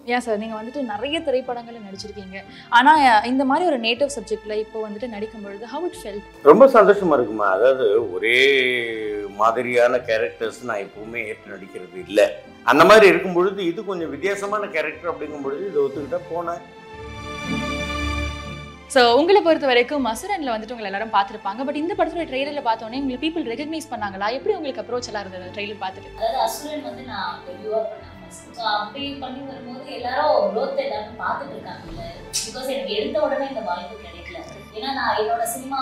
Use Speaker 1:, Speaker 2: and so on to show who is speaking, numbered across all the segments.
Speaker 1: ஏன் சார் நீங்கள் வந்துட்டு நிறைய திரைப்படங்களில் நடிச்சிருக்கீங்க ஆனால் இந்த மாதிரி ஒரு நேட்டிவ் சப்ஜெக்டில் இப்போ வந்துட்டு நடிக்கும் பொழுது ஹவு இட் ஃபெல்
Speaker 2: ரொம்ப சந்தோஷமா இருக்குமா அதாவது ஒரே மாதிரியான கேரக்டர்ஸ் நான் எப்பவுமே ஏற்று நடிக்கிறது இல்லை அந்த மாதிரி இருக்கும் பொழுது இது கொஞ்சம் வித்தியாசமான கேரக்டர் அப்படிங்கும் பொழுது இதை ஒத்துக்கிட்டா போனேன்
Speaker 1: ஸோ உங்களை பொறுத்த வரைக்கும் மசுரனில் வந்துட்டு உங்களை எல்லாரும் பார்த்துருப்பாங்க பட் இந்த படத்தோட ட்ரெய்லரில் பார்த்தோன்னே உங்களுக்கு பீப்புள் ரெகக்னைஸ் பண்ணாங்களா எப்படி உங்களுக்கு அப்ரோச் எல்லாம் இருந்தது ட்ரெய்லர் பார்த்துட்டு
Speaker 3: அதாவது அசுரன் வந்து நான் டெபியூவாக பண்ணேன் ஸோ அப்படி பண்ணி வரும்போது எல்லாரும் க்ரோத் எல்லாரும் பார்த்துட்டு இருக்காங்கல்ல பிகாஸ் எனக்கு எடுத்த உடனே இந்த வாய்ப்பு கிடைக்கல ஏன்னா நான் என்னோட சினிமா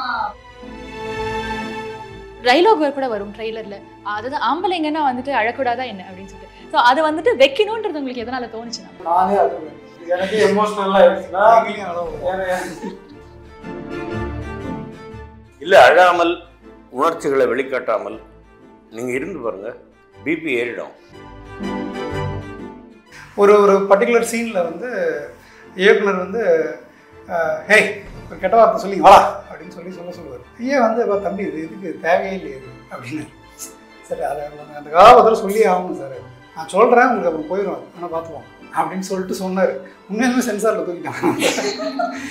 Speaker 1: டைலாக் கூட வரும் ட்ரெய்லரில் அதுதான் ஆம்பளைங்கன்னா வந்துட்டு அழக்கூடாதா என்ன அப்படின்னு சொல்லிட்டு ஸோ அதை வந்துட்டு வைக்கணுன்றது உங்களுக்கு எதனால தோணுச்சுன்னா
Speaker 4: நானே அழுவேன் எனக்கு எமோஷனலாக ஆயிடுச்சுன்னா எனக்கு-
Speaker 2: இல்ல அழாமல் உணர்ச்சிகளை வெளிக்காட்டாமல் நீங்க இருந்து பாருங்க பிபி ஏறிடும்
Speaker 4: ஒரு ஒரு பர்டிகுலர் சீனில் வந்து இயக்குனர் வந்து அஹ், ஹேய் ஒரு கெட்ட வார்த்தை சொல்லி வாடா அப்படின்னு சொல்லி சொல்ல சொல்லுவார் ஐயா வந்து "அப்பா, தம்பி இது இதுக்கு தேவையே இல்லையே இது அப்படின்னு சரி அதை அந்த கதாபாத்திரம் சொல்லி ஆகணும் சார் நான் சொல்கிறேன் உங்களுக்கு அப்புறம் போயிடும் ஆனால் பார்த்துப்போம் அப்படின்னு சொல்லிட்டு சொன்னார் உண்மையாலுமே சென்சாரில் தூக்கிட்டாங்க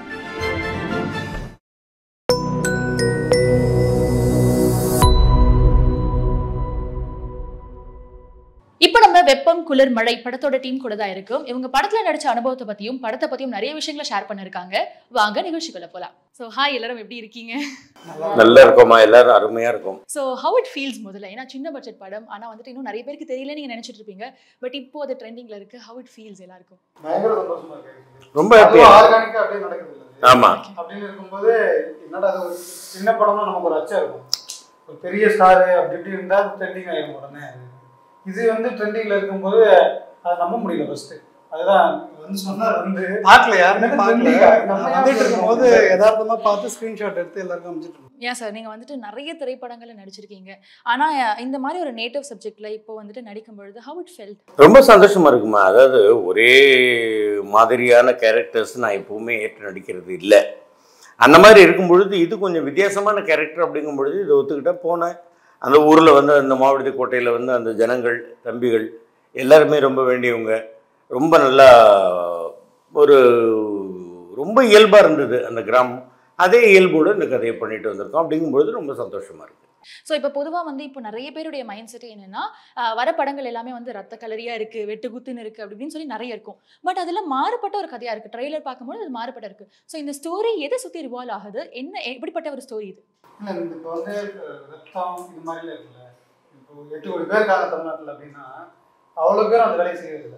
Speaker 1: இப்போ நம்ம வெப்பம் குளிர் மழை படத்தோட டீம் கூட தான் இருக்கும் இவங்க படத்துல நடிச்ச அனுபவத்தை பத்தியும் படத்தை பத்தியும் நிறைய விஷயங்களை ஷேர் பண்ணிருக்காங்க வாங்க நிகழ்ச்சிக்குள்ள போலாம் ஸோ ஹாய் எல்லாரும் எப்படி இருக்கீங்க
Speaker 2: நல்லா இருக்கோமா எல்லாரும் அருமையா இருக்கும்
Speaker 1: ஸோ ஹவு இட் ஃபீல்ஸ் முதல்ல ஏன்னா சின்ன பட்ஜெட் படம் ஆனா வந்துட்டு இன்னும் நிறைய பேருக்கு தெரியல நீங்க நினைச்சிட்டு இருப்பீங்க பட் இப்போ அது ட்ரெண்டிங்ல இருக்கு ஹவு இட் ஃபீல்ஸ் எல்லாருக்கும்
Speaker 4: பயங்கர சந்தோஷமா இருக்கு
Speaker 2: ரொம்ப ஹாப்பியா
Speaker 4: ஆர்கானிக்காக அப்படியே நடக்குது இல்லை
Speaker 2: ஆமா
Speaker 4: அப்படின்னு இருக்கும்போது என்னடா அது ஒரு சின்ன படம்னா நமக்கு ஒரு அச்சம் இருக்கும் ஒரு பெரிய ஸ்டாரு அப்படி இப்படி இருந்தால் ட்ரெண்டிங் ஆயிரும் உடனே இது வந்து ட்ரெண்டிங்ல இருக்கும்போது அதை நம்ப முடியல ஃபர்ஸ்ட் அதுதான் வந்து சொன்னார் வந்து
Speaker 5: பார்க்கல யாருமே
Speaker 4: எனக்கு
Speaker 5: பார்க்கல
Speaker 4: trending ஆ-
Speaker 5: நான் வந்துட்டு இருக்கும்போது யதார்த்தமா பார்த்து ஸ்கிரீன்ஷாட் எடுத்து எல்லாருக்கும் அனுப்பிச்சிட்டு இருந்தோம்
Speaker 1: ஏன் சார் நீங்க வந்துட்டு நிறைய திரைப்படங்களில் நடிச்சிருக்கீங்க ஆனா இந்த மாதிரி ஒரு நேட்டிவ் சப்ஜெக்ட்ல இப்போ வந்துட்டு நடிக்கும் பொழுது ஹவு இட் ஃபெல்ட்
Speaker 2: ரொம்ப சந்தோஷமா இருக்குமா அதாவது ஒரே மாதிரியான கேரக்டர்ஸ் நான் எப்பவுமே ஏற்று நடிக்கிறது இல்லை அந்த மாதிரி இருக்கும் பொழுது இது கொஞ்சம் வித்தியாசமான கேரக்டர் அப்படிங்கும் பொழுது இதை ஒத்துக்கிட்டா போனேன் அந்த ஊரில் வந்து அந்த மாவட்ட கோட்டையில் வந்து அந்த ஜனங்கள் தம்பிகள் எல்லாருமே ரொம்ப வேண்டியவங்க ரொம்ப நல்லா ஒரு ரொம்ப இயல்பாக இருந்தது அந்த கிராமம் அதே இயல்போடு இந்த கதையை பண்ணிட்டு வந்திருக்கோம் அப்படிங்கும்பொழுது ரொம்ப சந்தோஷமாக இருக்குது
Speaker 1: ஸோ இப்போ பொதுவா வந்து இப்போ நிறைய பேருடைய மைண்ட் செட் என்னன்னா ஆஹ் வர படங்கள் எல்லாமே வந்து ரத்த கலரியா இருக்கு வெட்டு குத்துன்னு இருக்கு அப்படி இப்படின்னு சொல்லி நிறைய இருக்கும் பட் அதெல்லாம் மாறுபட்ட ஒரு கதையா இருக்கு ட்ரெய்லர் பார்க்கும்போது அது மாறுபட்ட இருக்கு ஸோ இந்த ஸ்டோரி எதை சுத்தி ரிவால்வ் ஆகுது என்ன எப்படிப்பட்ட ஒரு ஸ்டோரி இது
Speaker 4: இல்லை இந்த இப்போ வந்து அஹ், ரத்தம் இது மாதிரிலாம் இருக்குல்ல இப்போ எட்டு கோடி பேர் இருக்காங்க தமிழ்நாட்டில் அப்படின்னா அவ்வளோ பேர் அந்த வேலையை செய்யறதில்ல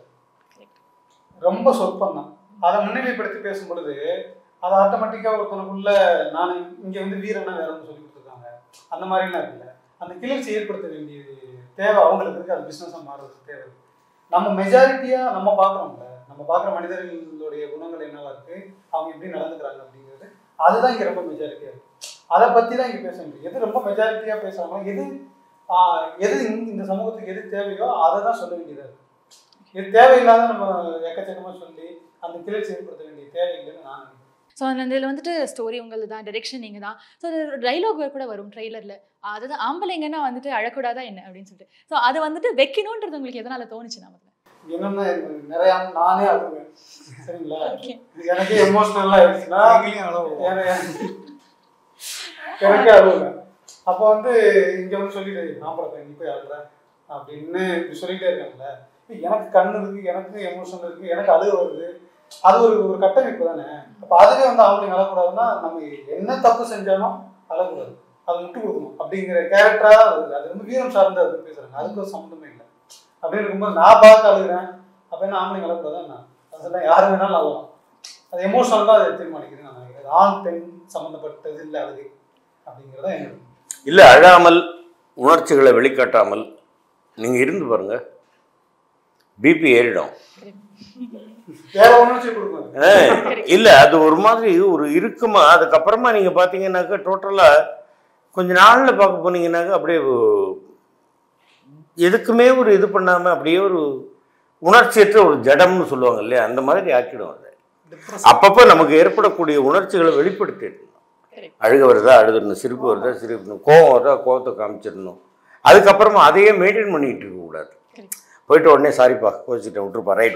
Speaker 4: ரொம்ப சொற்பம் தான் அதை முன்னிலைப்படுத்தி பேசும் பொழுது அது ஆட்டோமேட்டிக்காக ஒருத்தனுக்குள்ள நான் இங்கே வந்து வீரனா வேறன்னு சொல்லி கொடுத்துருக்காங்க அந்த மாதிரிலாம் இருக்குல்ல அந்த கிளர்ச்சி ஏற்படுத்த வேண்டிய தேவை அவங்களுக்கு இருக்கு அது பிஸ்னஸாக மாறுறதுக்கு தேவை இருக்கு. நம்ம மெஜாரிட்டியாக நம்ம பார்க்குறோம்ல நம்ம பார்க்குற மனிதர்களுடைய குணங்கள் என்னவா இருக்கு அவங்க எப்படி நடந்துக்கிறாங்க அப்படிங்கிறது அதுதான் இங்கே ரொம்ப மெஜாரிட்டியாக இருக்கு அதை பற்றி தான் இங்கே பேச முடியும் எது ரொம்ப மெஜாரிட்டியாக பேசுகிறாங்களோ எது ஆஹ், எது இந்த- இந்த சமூகத்துக்கு எது தேவையோ அதை தான் சொல்ல வேண்டியதாக இருக்கு இது தேவையில்லாத நம்ம எக்கச்சக்கமாக சொல்லி அந்த கிளர்ச்சி ஏற்படுத்த வேண்டிய தேவையில்லைன்னு நான் நினைக்கிறேன்
Speaker 1: ஸோ அதில் வந்துட்டு ஸ்டோரி உங்களுக்கு தான் டைரெக்ஷன் நீங்கள் தான் ஸோ டைலாக் கூட வரும் ட்ரெய்லரில் அதுதான் ஆம்பளைங்கன்னா வந்துட்டு அழக்கூடாதா என்ன அப்படின்னு சொல்லிட்டு ஸோ அது வந்துட்டு வைக்கணுன்றது உங்களுக்கு எதனால தோணுச்சு நமக்கு
Speaker 4: என்னன்னா எனக்கு நிறையா நானே அழுவேன் சரிங்களா
Speaker 1: Okay.
Speaker 4: எனக்கே எமோஷனலாக ஆயிடுச்சுன்னா
Speaker 5: எங்கேயும் அளவு
Speaker 4: எனக்கு எனக்கே அழுவேன் அப்போ வந்து இங்கே வந்து சொல்லிட்டு நான் படத்தை நீ போய் அழுற அப்படின்னு இப்படி சொல்லிட்டே இருக்காங்கல்ல எனக்கு கண் இருக்கு எனக்கு எமோஷன் இருக்கு எனக்கு அழுக வருது அது ஒரு ஒரு கட்டமைப்பு தானே அப்போ அதுவே வந்து அவங்களுக்கு அழக்கூடாதுன்னா நம்ம என்ன தப்பு செஞ்சாலும் அழக்கூடாது அது விட்டு கொடுக்கணும் அப்படிங்கிற கேரக்டராக அது அது வந்து வீரம் சார்ந்து அது பேசுறாங்க அதுக்கு ஒரு சம்மந்தமே இல்லை அப்படின்னு இருக்கும்போது நான் பார்க்க அழுகிறேன் அப்போ என்ன ஆம்பளைங்க அழக்கூடாதா என்ன அதெல்லாம் யார் வேணாலும் அழலாம் அது எமோஷனல் தான் அதை தீர்மானிக்குதுன்னு நான் நினைக்கிறேன் ஆண் பெண் சம்மந்தப்பட்டது இல்லை அழுகை அப்படிங்கிறத என்னோட
Speaker 2: இல்லை அழாமல் உணர்ச்சிகளை வெளிக்காட்டாமல் நீங்கள் இருந்து பாருங்க பிபி ஏறிடும்
Speaker 4: வேற உணர்ச்சி கொடுக்கும்
Speaker 2: இல்லை அது ஒரு மாதிரி ஒரு இருக்குமா அதுக்கப்புறமா நீங்கள் பார்த்தீங்கன்னாக்கா டோட்டலாக கொஞ்ச நாளில் பார்க்க போனீங்கன்னாக்கா அப்படியே ஒ- எதுக்குமே ஒரு இது பண்ணாமல் அப்படியே ஒரு உணர்ச்சியற்ற ஒரு ஜடம்னு சொல்லுவாங்க இல்லையா அந்த மாதிரி ஆக்கிடும் அதை அப்பப்போ நமக்கு ஏற்படக்கூடிய உணர்ச்சிகளை வெளிப்படுத்திடணும்
Speaker 1: Correct.
Speaker 2: அழுக வருதா அழுதுடணும் சிரிப்பு வருதா சிரிக்கணும் கோவம் வருதா கோவத்தை காமிச்சிடணும் அதுக்கப்புறமா அதையே மெயின்டைன் பண்ணிக்கிட்டு இருக்கக்கூடாது
Speaker 1: Correct.
Speaker 2: போயிட்டு உடனே சாரிப்பா கோச்சிட்டேன் விட்டுருப்பா ரைட் வா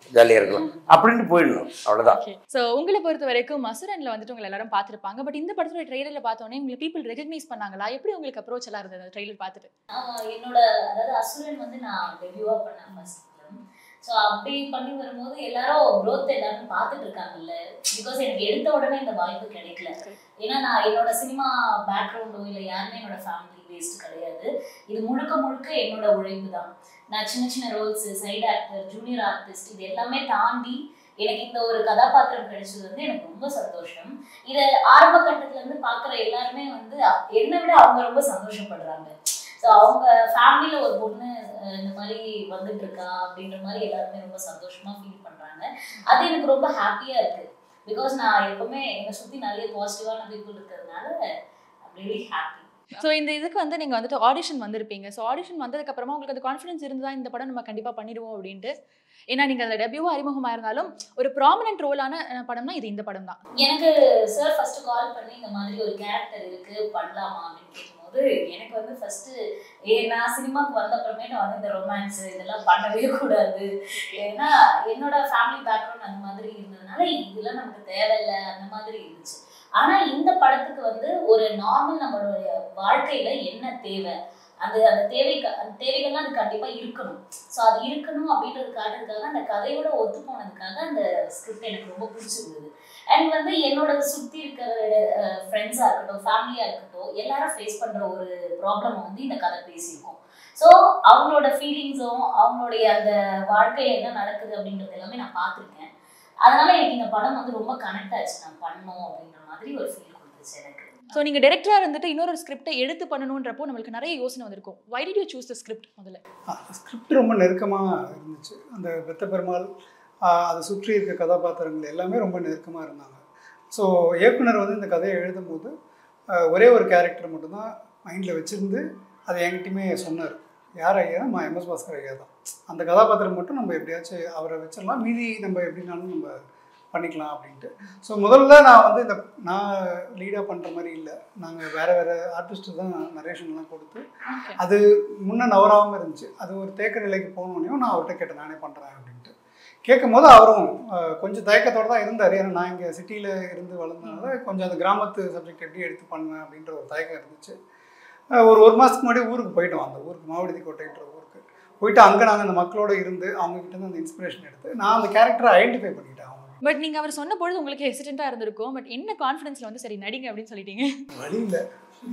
Speaker 2: ஜாலியாக இருக்கலாம் அப்படின்ட்டு போயிடணும் அவ்வளோதான்
Speaker 1: ஸோ உங்களை பொறுத்த வரைக்கும் மசுரன்ல வந்துட்டு உங்களை எல்லாரும் பார்த்துருப்பாங்க பட் இந்த படத்தோட ட்ரெய்லரில் பார்த்தோன்னே உங்களுக்கு பீப்புள் ரெகக்னைஸ் பண்ணாங்களா எப்படி உங்களுக்கு அப்ரோச் எல்லாம் இருந்தது ட்ரெய்லர் பார்த்துட்டு
Speaker 3: ஆஹ் என்னோட அதாவது அசுரன் வந்து நான் டெபியூவா பண்ணேன் ஃபர்ஸ்ட் ஃபிலிம் ஸோ அப்படி பண்ணி வரும்போது எல்லாரும் growth எல்லாரும் பார்த்துட்டு இருக்காங்கல்ல பிகாஸ் எனக்கு எடுத்த உடனே இந்த வாய்ப்பு கிடைக்கல ஏன்னா நான் என்னோட சினிமா பேக்ரவுண்டோ இல்லை யாருமே என்னோட ஃபேமிலி பேஸ்ட் கிடையாது இது முழுக்க முழுக்க என்னோட உழைப்பு தான் நான் சின்ன சின்ன roles side actor junior artist இது எல்லாமே தாண்டி எனக்கு இந்த ஒரு கதாபாத்திரம் கிடைச்சது வந்து எனக்கு ரொம்ப சந்தோஷம் இதை ஆரம்ப கட்டத்துல இருந்து பார்க்குற எல்லாருமே வந்து என்னை விட அவங்க ரொம்ப சந்தோஷப்படுறாங்க ஸோ அவங்க ஃபேமிலியில ஒரு பொண்ணு அஹ், இந்த மாதிரி வந்துட்டு இருக்கா அப்படின்ற மாதிரி எல்லாருமே ரொம்ப சந்தோஷமா ஃபீல் பண்றாங்க அது எனக்கு ரொம்ப ஹாப்பியா இருக்கு பிகாஸ் நான் எப்பவுமே என்னை சுத்தி நிறைய பாசிட்டிவான பீப்புள் இருக்கிறதுனால ரியலி ஹாப்பி
Speaker 1: ஸோ இந்த இதுக்கு வந்து நீங்கள் வந்துட்டு ஆடிஷன் வந்திருப்பீங்க ஸோ ஆடிஷன் வந்ததுக்கு அப்புறமா உங்களுக்கு அந்த கான்ஃபிடன்ஸ் இருந்தால் இந்த படம் நம்ம கண்டிப்பாக பண்ணிடுவோம் அப்படின்ட்டு ஏன்னா நீங்கள் அதில் டெபியூவாக அறிமுகமாக இருந்தாலும் ஒரு ப்ராமினன்ட் ரோலான படம்னா இது இந்த படம் தான்
Speaker 3: எனக்கு சார் ஃபர்ஸ்ட் கால் பண்ணி இந்த மாதிரி ஒரு கேரக்டர் இருக்கு பண்ணலாமா அப்படின்னு கேட்கும்போது எனக்கு வந்து ஃபர்ஸ்ட் ஏ நான் சினிமாவுக்கு வந்த அப்புறமேட்டு வந்து இந்த ரொமான்ஸ் இதெல்லாம் பண்ணவே கூடாது ஏன்னா என்னோட ஃபேமிலி பேக்ரவுண்ட் அந்த மாதிரி இருந்ததுனால இதெல்லாம் நமக்கு தேவையில்லை அந்த மாதிரி இருந்துச்சு ஆனா இந்த படத்துக்கு வந்து ஒரு நார்மல் நம்மளுடைய வாழ்க்கையில என்ன தேவை அந்த அந்த தேவைக்கு அந்த தேவைகள்லாம் அது கண்டிப்பா இருக்கணும் ஸோ அது இருக்கணும் அப்படின்றது காட்டுறதுக்காக அந்த கதையோட ஒத்து போனதுக்காக அந்த ஸ்கிரிப்ட் எனக்கு ரொம்ப பிடிச்சிருந்தது அண்ட் வந்து என்னோட சுற்றி இருக்கிற ஃப்ரெண்ட்ஸாக இருக்கட்டும் ஃபேமிலியாக இருக்கட்டும் எல்லாரும் ஃபேஸ் பண்ணுற ஒரு ப்ராப்ளம் வந்து இந்த கதை பேசியிருக்கோம் ஸோ அவங்களோட ஃபீலிங்ஸும் அவங்களுடைய அந்த வாழ்க்கையில் என்ன நடக்குது அப்படின்றது எல்லாமே நான் பார்த்துருக்கேன் அதனால எனக்கு இந்த படம் வந்து ரொம்ப கனெக்ட் ஆச்சு நான் பண்ணோம் அப்படின்ற மாதிரி ஒரு ஃபீல் கொடுத்துச்சு எனக்கு
Speaker 1: ஸோ நீங்கள் டேரக்டராக இருந்துட்டு இன்னொரு ஸ்கிரிப்டை எடுத்து பண்ணணுன்றப்போ நம்மளுக்கு நிறைய யோசனை வந்திருக்கும் why did you choose the script முதல்ல
Speaker 5: ஸ்கிரிப்ட் ரொம்ப நெருக்கமாக இருந்துச்சு அந்த பெத்த பெருமாள் ஆஹ் அதை சுற்றி இருக்க கதாபாத்திரங்கள் எல்லாமே ரொம்ப நெருக்கமாக இருந்தாங்க ஸோ இயக்குனர் வந்து இந்த கதையை எழுதும்போது ஆஹ் ஒரே ஒரு கேரக்டர் மட்டும்தான் மைண்டில் வச்சுருந்து அதை என்கிட்டயுமே சொன்னார் யார் ஐயா நம்ம எம்எஸ் பாஸ்கர் ஐயா தான் அந்த கதாபாத்திரம் மட்டும் நம்ம எப்படியாச்சும் அவரை வச்சிடலாம் மீதி நம்ம எப்படினாலும் நம்ம பண்ணிக்கலாம் அப்படின்ட்டு ஸோ முதல்ல நான் வந்து இந்த நான் லீடாக பண்ணுற மாதிரி இல்லை நாங்கள் வேறு வேறு ஆர்டிஸ்ட்டு தான் நரேஷன்லாம் கொடுத்து அது முன்ன நவராமல் இருந்துச்சு அது ஒரு தேக்க நிலைக்கு போனோடனே நான் அவர்கிட்ட கேட்டேன் நானே பண்ணுறேன் அப்படின்ட்டு கேட்கும் போது அவரும் அஹ், கொஞ்சம் தயக்கத்தோடு தான் இருந்தார் ஏன்னா நான் இங்கே சிட்டியில் இருந்து வளர்ந்தனால கொஞ்சம் அந்த கிராமத்து சப்ஜெக்ட் எப்படி எடுத்து பண்ணுவேன் அப்படின்ற ஒரு தயக்கம் இருந்துச்சு அஹ், ஒரு ஒரு மாதத்துக்கு முன்னாடி ஊருக்கு போயிட்டோம் அந்த ஊருக்கு மாவடி கோட்டைன்ற ஊருக்கு போயிட்டு அங்கே நாங்கள் அந்த மக்களோட இருந்து அவங்க கிட்ட இருந்து அந்த இன்ஸ்பிரேஷன் எடுத்து நான் அந்த கேரக்டரை ஐடென்டிஃபை பண்ணிட்டேன் அவங்க
Speaker 1: பட் நீங்கள் அவர் சொன்ன பொழுது உங்களுக்கு ஹெசிடென்ட்டாக இருந்திருக்கும் பட் என்ன கான்ஃபிடன்ஸில் வந்து சரி நடிங்க அப்படின்னு சொல்லிட்டீங்க
Speaker 5: வழி இல்லை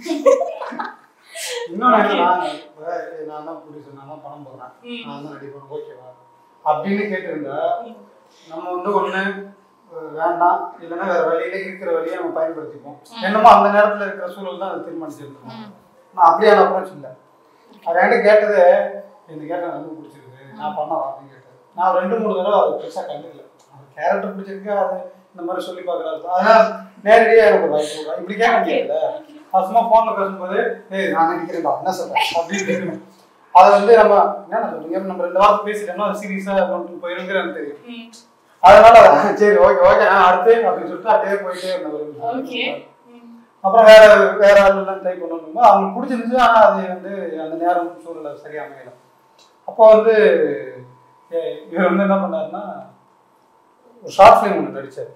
Speaker 4: இன்னொன்று என்னன்னா இப்ப நான் தான் ப்ரொடியூசர் நான் தான் பணம் போடுறேன் நான் தான் நடிப்பேன் ஓகேவா அப்படின்னு கேட்டிருந்தா நம்ம வந்து ஒன்று வேண்டாம் இல்லைன்னா வேற வழியில இருக்கிற வழியை நம்ம பயன்படுத்திப்போம் என்னமோ அந்த நேரத்தில் இருக்கிற சூழல் தான் அதை தீர்மானிச்சிருக்கோம் நான் அப்படியான அப்ரோச் இல்லை அது ரெண்டு கேட்டது இந்த கேட்ட ரொம்ப பிடிச்சிருக்கு நான் பண்ணவா அப்படின்னு கேட்டது நான் ரெண்டு மூணு தடவை அது பெருசாக கண்டுக்கல அது கேரக்டர் பிடிச்சிருக்கு அது இந்த மாதிரி சொல்லி பார்க்குறாரு அதனால் நேரடியாக எனக்கு ஒரு வாய்ப்பு கொடுக்குறா. இப்படி கேட்க முடியாதுல்ல அது சும்மா ஃபோனில் பேசும்போது ஏய் நான் நினைக்கிறேன்டா என்ன சொல்கிறேன் அப்படின்னு கேட்கணும் அதை வந்து நம்ம என்ன சொல்றீங்க நம்ம ரெண்டு வாரத்தை பேசிட்டோம்னா அது சீரியஸாக கொண்டு போயிருங்கிற எனக்கு தெரியும் அதனால சரி ஓகே ஓகே நான் அடுத்து அப்படின்னு சொல்லிட்டு அப்படியே போயிட்டே இருந்தேன் அப்புறம் வேற வேற ஆளுலாம் ட்ரை பண்ணணுமோ அவங்களுக்கு பிடிச்சிருந்துச்சு ஆனால் அது வந்து அந்த நேரம் சூழ்நிலை சரியா அமையல அப்போ வந்து ஏ- இவர் வந்து என்ன பண்ணாருன்னா ஒரு ஷார்ட் ஃபிலிம் ஒன்று நடிச்சார்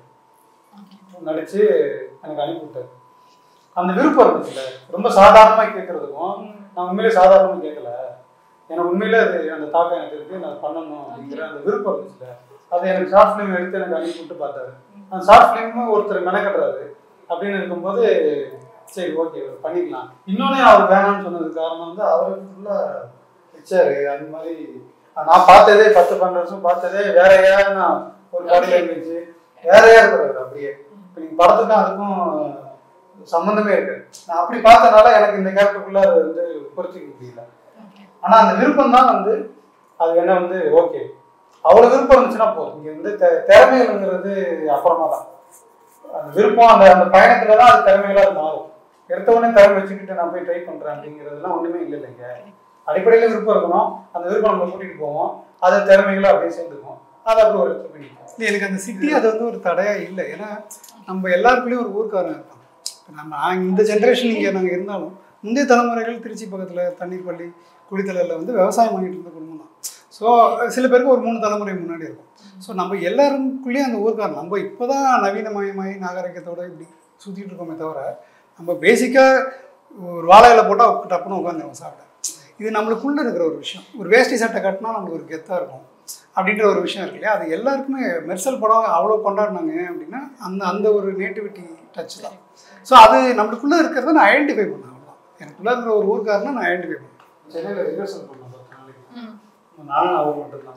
Speaker 4: நடிச்சு எனக்கு அனுப்பி விட்டார் அந்த விருப்பம் இருந்துச்சுல்ல ரொம்ப சாதாரணமாக கேட்கறதுக்கும் நான் உண்மையிலே சாதாரணமாக கேட்கல எனக்கு உண்மையிலே அது அந்த தாக்கம் எனக்கு இருக்கு நான் பண்ணணும் அப்படிங்கிற அந்த விருப்பம் இருந்துச்சுல்ல அது எனக்கு ஷார்ட் ஃபிலிம் எடுத்து எனக்கு அனுப்பி விட்டு பார்த்தாரு அந்த ஷார்ட் ஃபிலிம் ஒருத்தர் மெனக்கட்டுறாரு அப்படின்னு இருக்கும்போது சரி ஓகே பண்ணிக்கலாம் இன்னொன்னே அவர் வேணாம்னு சொன்னதுக்கு காரணம் வந்து அவர் ஃபுல்லாக வச்சாரு அந்த மாதிரி நான் பார்த்ததே பத்து பன்னெண்டு வருஷம் பார்த்ததே வேறையா நான் ஒரு பாடி லாங்குவேஜ் வேறையா இருக்கிறாரு அப்படியே இப்போ நீங்கள் படத்துக்கும் அதுக்கும் சம்மந்தமே இருக்கு நான் அப்படி பார்த்தனால எனக்கு இந்த கேரக்டருக்குள்ள அது வந்து பொறுத்திக்க முடியல ஆனால் அந்த விருப்பம் தான் வந்து அது என்ன வந்து ஓகே அவ்வளோ விருப்பம் இருந்துச்சுன்னா போதும் இங்கே வந்து தெ- திறமைகள்ங்கிறது அப்புறமா தான் அந்த விருப்பம் அந்த அந்த பயணத்துல தான் அது திறமைகளா அது மாறும் எடுத்த உடனே திறமை வச்சுக்கிட்டு நான் போய் ட்ரை பண்றேன் அப்படிங்கிறதுலாம் ஒண்ணுமே இல்லை இல்லைங்க அடிப்படையில விருப்பம் இருக்கணும் அந்த விருப்பம் நம்ம கூட்டிட்டு போவோம் அது திறமைகளா அப்படியே சேர்ந்துக்கும் அதை அப்படி ஒரு இடத்துல பண்ணிப்போம்
Speaker 5: இல்லை எனக்கு அந்த சிட்டி அது வந்து ஒரு தடையா இல்லை ஏன்னா நம்ம எல்லாருக்குள்ளேயும் ஒரு ஊர்க்காரன் இருப்பான் இப்ப நம்ம நான் இந்த ஜென்ரேஷன் இங்கே நாங்கள் இருந்தாலும் முந்தைய தலைமுறைகள் திருச்சி பக்கத்தில் தண்ணீர் பள்ளி குளித்தலையில் வந்து விவசாயம் பண்ணிட்டு இருந்த குடும்பம் தான் ஸோ சில பேருக்கு ஒரு மூணு தலைமுறை முன்னாடி இருக்கும் ஸோ நம்ம எல்லாருக்குள்ளேயும் அந்த ஊர்க்காரன் நம்ம இப்போ தான் நவீனமயமாயி நாகரிகத்தோட இப்படி சுற்றிட்டு இருக்கோமே தவிர நம்ம பேசிக்காக ஒரு வாழை இலை போட்டால் டப்புன்னு உட்காந்துருவோம் சாப்பிட இது நம்மளுக்குள்ளே இருக்கிற ஒரு விஷயம் ஒரு வேஷ்டி சட்டை கட்டினா நம்மளுக்கு ஒரு கெத்தாக இருக்கும் அப்படின்ற ஒரு விஷயம் இருக்கு இல்லையா அது எல்லாருக்குமே மெர்சல் படம் அவ்வளோ கொண்டாடினாங்க ஏன் அப்படின்னா அந்த அந்த ஒரு நேட்டிவிட்டி டச் தான் ஸோ அது நம்மளுக்குள்ளே இருக்கிறத நான் ஐடென்டிஃபை பண்ணேன் அவ்வளோதான் எனக்குள்ளே இருக்கிற ஒரு ஊர்க்காரனை நான் ஐடென்டிஃபை பண்ணேன்
Speaker 4: சென்னையில் ரிஹர்சல் பண்ணோம் பத்து நாளைக்கு
Speaker 1: ம்.
Speaker 4: நானும் அவங்க மட்டும்தான்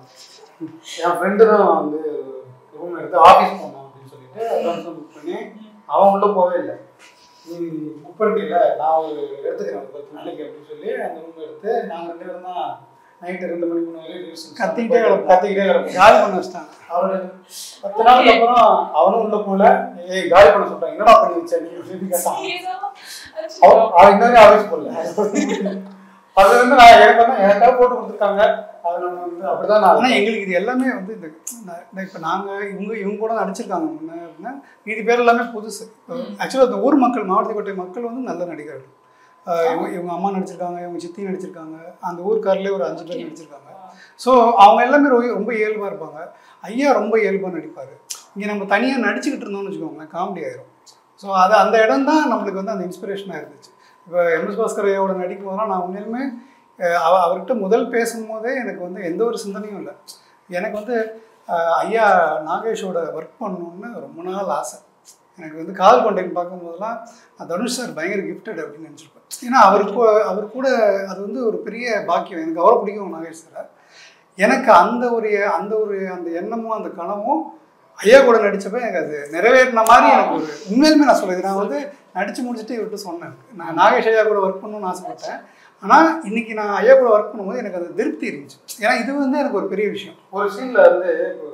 Speaker 4: என் ஃப்ரெண்டு தான் வந்து ரூம் எடுத்து ஆஃபீஸ் போனோம் அப்படின்னு சொல்லிட்டு அட்வான்ஸ் புக் பண்ணி அவன் உள்ள போவே இல்லை நீ புக் பண்ணிட்டீல நான் ஒரு எடுத்துக்கிறேன் ஒரு பத்து நாளைக்கு அப்படின்னு சொல்லி அந்த ரூம் எடுத்து நாங்கள் ரெண்டு பேரும் தான் நைட்டு ரெண்டு மணி மூணு வரையும் rehearsal
Speaker 5: கத்திக்கிட்டே கிடப்போம்.
Speaker 4: கத்திக்கிட்டே கிடப்போம்
Speaker 5: காலி பண்ண வச்சிட்டாங்க
Speaker 4: அவரோட பத்து நாளுக்கு அப்புறம் அவனும் உள்ள போல ஏய் காலி பண்ண சொல்லிட்டாங்க என்னடா பண்ணி வச்ச நீ அப்படின்னு கேட்டான் அவன் அவன் இன்னொரு ஆஃபீஸ் போடல அது வந்து நான் எனக்கு வந்து எனக்காக போட்டு கொடுத்துருக்காங்க அது நம்ம வந்து அப்படிதான் நான்
Speaker 5: ஆனால் எங்களுக்கு இது எல்லாமே வந்து இந்த இப்போ நாங்கள் இவங்க இவங்க கூட நடிச்சிருக்காங்க முன்ன அப்படின்னா மீதி பேர் எல்லாமே புதுசு ஆக்சுவலாக அந்த ஊர் மக்கள் மாவட்டக்கோட்டை மக்கள் வந்து நல்ல நடிகர்கள் ஆஹ் இவங்க இவங்க அம்மா நடிச்சிருக்காங்க இவங்க சித்தி நடிச்சிருக்காங்க அந்த ஊர்க்காரிலே ஒரு அஞ்சு பேர் நடிச்சிருக்காங்க ஸோ அவங்க எல்லாமே ரொம்ப ரொம்ப இயல்பாக இருப்பாங்க ஐயா ரொம்ப இயல்பாக நடிப்பார் இங்கே நம்ம தனியாக நடிச்சுக்கிட்டு இருந்தோம்னு வச்சுக்கோங்களேன் காமெடி ஆயிரும் ஸோ அது அந்த இடம் தான் நம்மளுக்கு வந்து அந்த இன்ஸ்பிரேஷனாக இருந்துச்சு இப்போ எம்எஸ் பாஸ்கர் ஐயாவோட நடிக்கும் போதெல்லாம் நான் உண்மையிலுமே அஹ் அவ அவர்கிட்ட முதல் பேசும்போதே எனக்கு வந்து எந்த ஒரு சிந்தனையும் இல்லை எனக்கு வந்து அஹ், ஐயா நாகேஷோட ஒர்க் பண்ணணும்னு ரொம்ப நாள் ஆசை எனக்கு வந்து காதல் கொண்டைன்னு பார்க்கும்போதெல்லாம் நான் தனுஷ் சார் பயங்கர கிஃப்டட் அப்படின்னு நினச்சிருப்பேன் ஏன்னா அவருக்கு அவர் கூட அது வந்து ஒரு பெரிய பாக்கியம் எனக்கு அவ்வளோ பிடிக்கும் நாகேஷ் சாரை எனக்கு அந்த ஒரு அந்த ஒரு அந்த எண்ணமும் அந்த கனவும் ஐயா கூட நடிச்சப்ப எனக்கு அது நிறைவேறின மாதிரி எனக்கு ஒரு உண்மையிலுமே நான் சொல்லுது நான் வந்து நடிச்சு முடிச்சுட்டு இவர்கிட்ட சொன்னேன் நான் நாகேஷ் ஐயா கூட ஒர்க் பண்ணணும்னு ஆசைப்பட்டேன் ஆனால் இன்னைக்கு நான் ஐயா கூட ஒர்க் பண்ணும்போது எனக்கு அது திருப்தி இருந்துச்சு ஏன்னா இது வந்து எனக்கு ஒரு பெரிய விஷயம்
Speaker 4: ஒரு சீன்ல வந்து இப்போ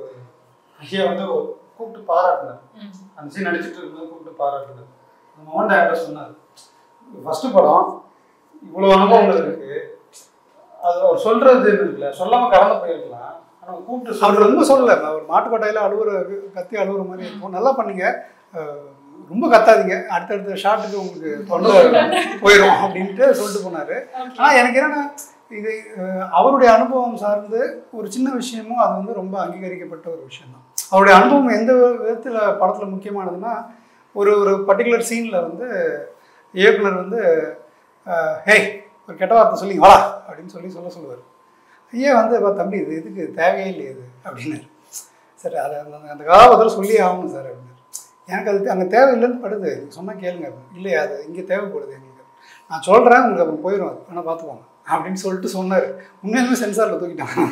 Speaker 4: ஐயா வந்து ஒரு கூப்பிட்டு பாராட்டினார் அந்த சீன் நடிச்சிட்டு இருக்கும்போது கூப்பிட்டு பாராட்டினார் அந்த மோகன் டேரக்டர் சொன்னார் ஃபர்ஸ்ட் படம் இவ்வளோ அனுபவங்கள் இருக்கு அது அவர் சொல்றது இருக்குல்ல சொல்லாம கடந்து போயிருக்கலாம் ஆனா கூப்பிட்டு
Speaker 5: அவர்
Speaker 4: சொல்றது
Speaker 5: ரொம்ப சொல்லலை அவர் மாட்டுக்கொட்டையில் அழுவுற கத்தி அழுவுற மாதிரி இருக்கும் நல்லா பண்ணீங்க அஹ் ரொம்ப கத்தாதீங்க அடுத்தடுத்த ஷாட்டுக்கு உங்களுக்கு தொண்டை போயிடும் அப்படின்ட்டு சொல்லிட்டு போனார் ஆனால் எனக்கு என்னன்னா இது அஹ், அவருடைய அனுபவம் சார்ந்து ஒரு சின்ன விஷயமும் அது வந்து ரொம்ப அங்கீகரிக்கப்பட்ட ஒரு விஷயம் தான் அவருடைய அனுபவம் எந்த விதத்தில் படத்தில் முக்கியமானதுன்னா ஒரு ஒரு பர்டிகுலர் சீனில் வந்து இயக்குனர் வந்து அஹ், ஹேய் ஒரு கெட்ட வார்த்தை சொல்லி வாடா அப்படின்னு சொல்லி சொல்ல சொல்லுவார் ஐயா வந்து "அப்பா, தம்பி இது இதுக்கு தேவையே இல்லை இது அப்படின்னாரு சரி அதை அந்த அந்த கதாபாத்திரம் சொல்லி ஆகணும் சார் அப்படின்னாரு எனக்கு அது அங்கே தேவையில்லைன்னு படுது சொன்னால் கேளுங்க அப்படின்னு. இல்லையா அது இங்கே தேவைப்படுது எங்களுக்கு நான் சொல்கிறேன் உங்களுக்கு அப்புறம் போயிடும் அது ஆனால் பார்த்துக்கோங்க அப்படின்னு சொல்லிட்டு சொன்னார் உண்மையிலுமே சென்சாரில் தூக்கிட்டாங்க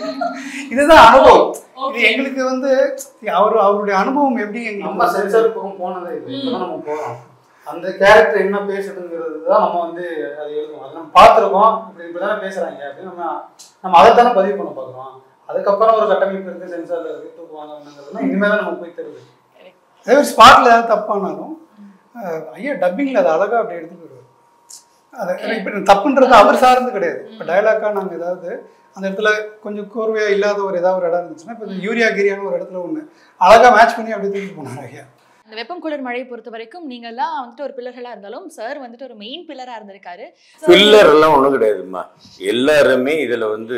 Speaker 5: இதுதான் அனுபவம் இது எங்களுக்கு வந்து அவர் அவருடைய அனுபவம் எப்படி எங்களுக்கு
Speaker 4: நம்ம சென்சார் பக்கம் போனதே இல்லை இப்பதான் நம்ம போறோம் அந்த கேரக்டர் என்ன பேசுதுங்கிறது தான் நம்ம வந்து அது எழுதுவோம் அது நம்ம பார்த்துருக்கோம் இப்படி இப்படிதானே பேசுறாங்க அப்படின்னு நம்ம நம்ம அதை தானே பதிவு பண்ண பார்க்குறோம் அதுக்கப்புறம் ஒரு கட்டமைப்பு இருக்கு சென்சார்ல இருக்கு தூக்குவாங்கிறதுலாம் இனிமேல் தான் நம்ம போய் தெரியுது
Speaker 5: அதே மாதிரி ஸ்பாட்டில் ஏதாவது தப்பானாலும் அஹ், ஐயா டப்பிங்கில் அதை அழகாக அப்படி எடுத்துட்டு வருவார் அது இப்போ தப்புன்றது அவர் சார்ந்து கிடையாது இப்போ டயலாக்காக நாங்கள் ஏதாவது அந்த இடத்துல கொஞ்சம் கோர்வையாக இல்லாத ஒரு ஏதாவது ஒரு இடம் இருந்துச்சுன்னா இப்போ இந்த யூரியா கிரியான ஒரு இடத்துல ஒன்று அழகாக மேட்ச் பண்ணி அப்படியே தூக்கிட்டு போனார் ஐயா
Speaker 1: இந்த வெப்பம் குளிர் மழையை பொறுத்த வரைக்கும் நீங்க எல்லாம் வந்துட்டு ஒரு பில்லர்களா இருந்தாலும் சார் வந்துட்டு ஒரு மெயின் பில்லரா இருந்திருக்காரு
Speaker 2: பில்லர் எல்லாம் ஒன்றும் கிடையாதும்மா எல்லாருமே இதில் வந்து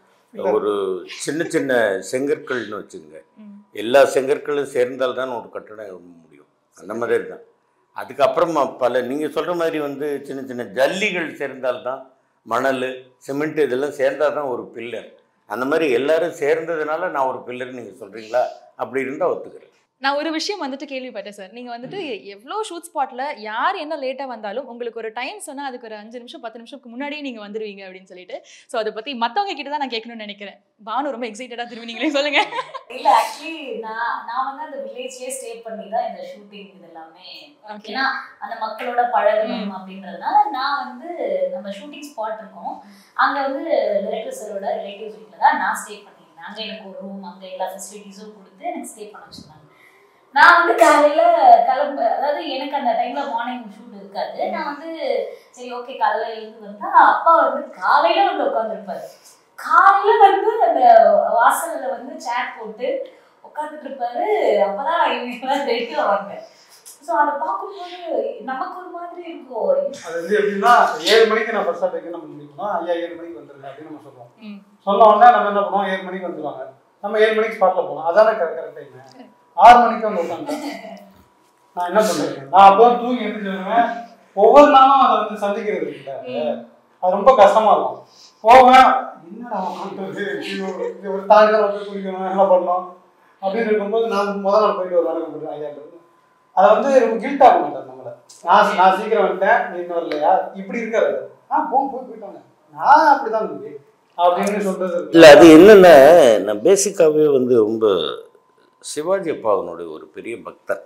Speaker 2: ஒரு சின்ன சின்ன செங்கற்கள்னு வச்சுங்க
Speaker 1: ம்.
Speaker 2: எல்லா செங்கற்களும் சேர்ந்தால் தான் ஒரு கட்டடம் எழுத முடியும் அந்த மாதிரி தான் அதுக்கப்புறமா பல நீங்கள் சொல்கிற மாதிரி வந்து சின்ன சின்ன ஜல்லிகள் சேர்ந்தால்தான் மணல் சிமெண்ட் இதெல்லாம் சேர்ந்தால் தான் ஒரு பில்லர் அந்த மாதிரி எல்லாரும் சேர்ந்ததுனால நான் ஒரு பில்லர் நீங்கள் சொல்கிறீங்களா அப்படி இருந்தால் ஒத்துக்கிறேன்
Speaker 1: நான் ஒரு விஷயம் வந்துட்டு கேள்விப்பட்டேன் சார் நீங்க வந்துட்டு எவ்வளோ ஷூட் ஸ்பாட்ல யார் என்ன லேட்டா வந்தாலும் உங்களுக்கு ஒரு டைம் சொன்னா அதுக்கு ஒரு அஞ்சு நிமிஷம் பத்து நிமிஷத்துக்கு முன்னாடியே நீங்க வந்துருவீங்க அப்படின்னு சொல்லிட்டு ஸோ அதை பத்தி மத்தவங்க கிட்ட தான் நான் கேட்கணும்னு நினைக்கிறேன் பானு ரொம்ப எக்ஸைட்டடா திரும்பி நீங்களே சொல்லுங்க
Speaker 3: இல்ல ஆக்சுவலி நான் நான் வந்து அந்த வில்லேஜ்லயே ஸ்டே பண்ணி தான் இந்த ஷூட்டிங் இது எல்லாமே
Speaker 1: ஓகே
Speaker 3: ஏன்னா அந்த மக்களோட பழகணும் அப்படின்றதுனால நான் வந்து நம்ம ஷூட்டிங் ஸ்பாட் இருக்கோம் அங்க வந்து டைரக்டர் சாரோட ரிலேட்டிவ்ஸ் வீட்டில் தான் நான் ஸ்டே பண்ணியிருந்தேன் அங்க எனக்கு ஒரு ரூம் அங்க எல்லா ஃபெசிலிட்டிஸும் கொடுத்து எனக்கு ஸ்டே பண்ண வச்சிருந்தாங்க நான் வந்து காலையில கிளம்ப அதாவது எனக்கு அந்த டைம்ல மார்னிங் ஷூட் இருக்காது நான் வந்து சரி ஓகே காலையில எழுந்து வந்தா அப்பா வந்து காலையில வந்து உட்காந்துருப்பாரு காலையில வந்து அந்த வாசல்ல வந்து சேர் போட்டு உட்காந்துட்டு இருப்பாரு அப்பதான் இவங்க ரெடி ஆவாங்க ஸோ அதை பார்க்கும்போது நமக்கு ஒரு மாதிரி இருக்கும்
Speaker 4: அது வந்து எப்படின்னா ஏழு மணிக்கு நான் ஃபர்ஸ்ட் வைக்க நம்ம முடிக்கணும் ஐயா ஏழு மணிக்கு வந்துருங்க அப்படின்னு நம்ம சொல்லுவோம்
Speaker 1: ம்.
Speaker 4: சொன்ன உடனே நம்ம என்ன பண்ணுவோம் ஏழு மணிக்கு வந்துருவாங்க நம்ம ஏழு மணிக்கு ஸ்பாட்ல போகலாம் அதானே கரெக்ட் டைம் ஆறு மணிக்கு வந்து உட்காந்துட்டேன் நான் என்ன பண்ணுறேன் நான் அப்போ தூங்கி எழுந்திரிச்சு வருவேன் ஒவ்வொரு நாளும் அதை வந்து சந்திக்கிறது இல்லை அது ரொம்ப கஷ்டமா இருக்கும் போவேன் என்னடா உட்காந்துட்டு இது ஒரு தாண்டி தான் வந்து குடிக்கணும் என்ன பண்ணணும் அப்படின்னு இருக்கும்போது நான் முதல் நாள் போயிட்டு ஒரு வணக்கம் போடுறேன் ஐயா அதை வந்து ரொம்ப கில்ட் ஆக மாட்டேன் நம்மளை நான் நான் சீக்கிரம் வந்துட்டேன் நீ இன்னும் வரலையா இப்படி இருக்காது ஆ போ போய் போயிட்டாங்க நான் அப்படிதான் தம்பி அப்படின்னு சொல்றது இருக்கு.
Speaker 2: இல்லை அது என்னென்ன நான் பேசிக்காகவே வந்து ரொம்ப சிவாஜி அப்பாவனுடைய ஒரு பெரிய பக்தர்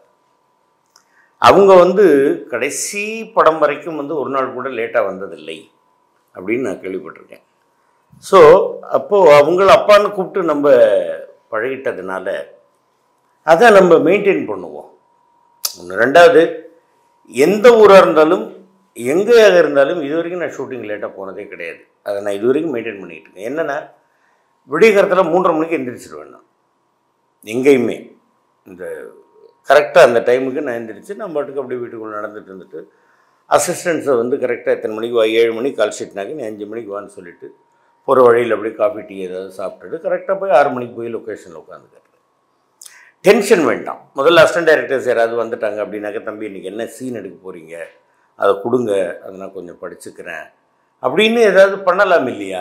Speaker 2: அவங்க வந்து கடைசி படம் வரைக்கும் வந்து ஒரு நாள் கூட லேட்டாக வந்ததில்லை அப்படின்னு நான் கேள்விப்பட்டிருக்கேன் ஸோ அப்போது அவங்கள அப்பான்னு கூப்பிட்டு நம்ம பழகிட்டதுனால அதை நம்ம மெயின்டைன் பண்ணுவோம் ஒன்று ரெண்டாவது எந்த ஊராக இருந்தாலும் எங்கேயாக இருந்தாலும் இது வரைக்கும் நான் ஷூட்டிங் லேட்டாக போனதே கிடையாது அதை நான் இது வரைக்கும் மெயின்டைன் பண்ணிகிட்டு இருக்கேன் என்னென்னா விடியகாலத்தில் மூன்றரை மணிக்கு எந்திரிச்சிருவேன் நான் எங்கேயுமே இந்த கரெக்டாக அந்த டைமுக்கு நான் எந்திரிச்சு நான் பாட்டுக்கு அப்படியே வீட்டுக்குள்ளே நடந்துட்டு இருந்துட்டு அசிஸ்டன்ஸை வந்து கரெக்டாக எத்தனை மணிக்கு வா ஏழு மணிக்கு கால் ஷீட்னாக்க நீ அஞ்சு மணிக்கு வான்னு சொல்லிட்டு போகிற வழியில் அப்படியே காஃபி டீ ஏதாவது சாப்பிட்டுட்டு கரெக்டாக போய் ஆறு மணிக்கு போய் லொக்கேஷனில் உட்காந்துக்கிறது டென்ஷன் வேண்டாம் முதல்ல அசிஸ்டன்ட் டைரக்டர்ஸ் யாராவது வந்துட்டாங்க அப்படின்னாக்க தம்பி இன்றைக்கி என்ன சீன் எடுக்க போகிறீங்க அதை கொடுங்க அதை நான் கொஞ்சம் படிச்சுக்கிறேன் அப்படின்னு ஏதாவது பண்ணலாம் இல்லையா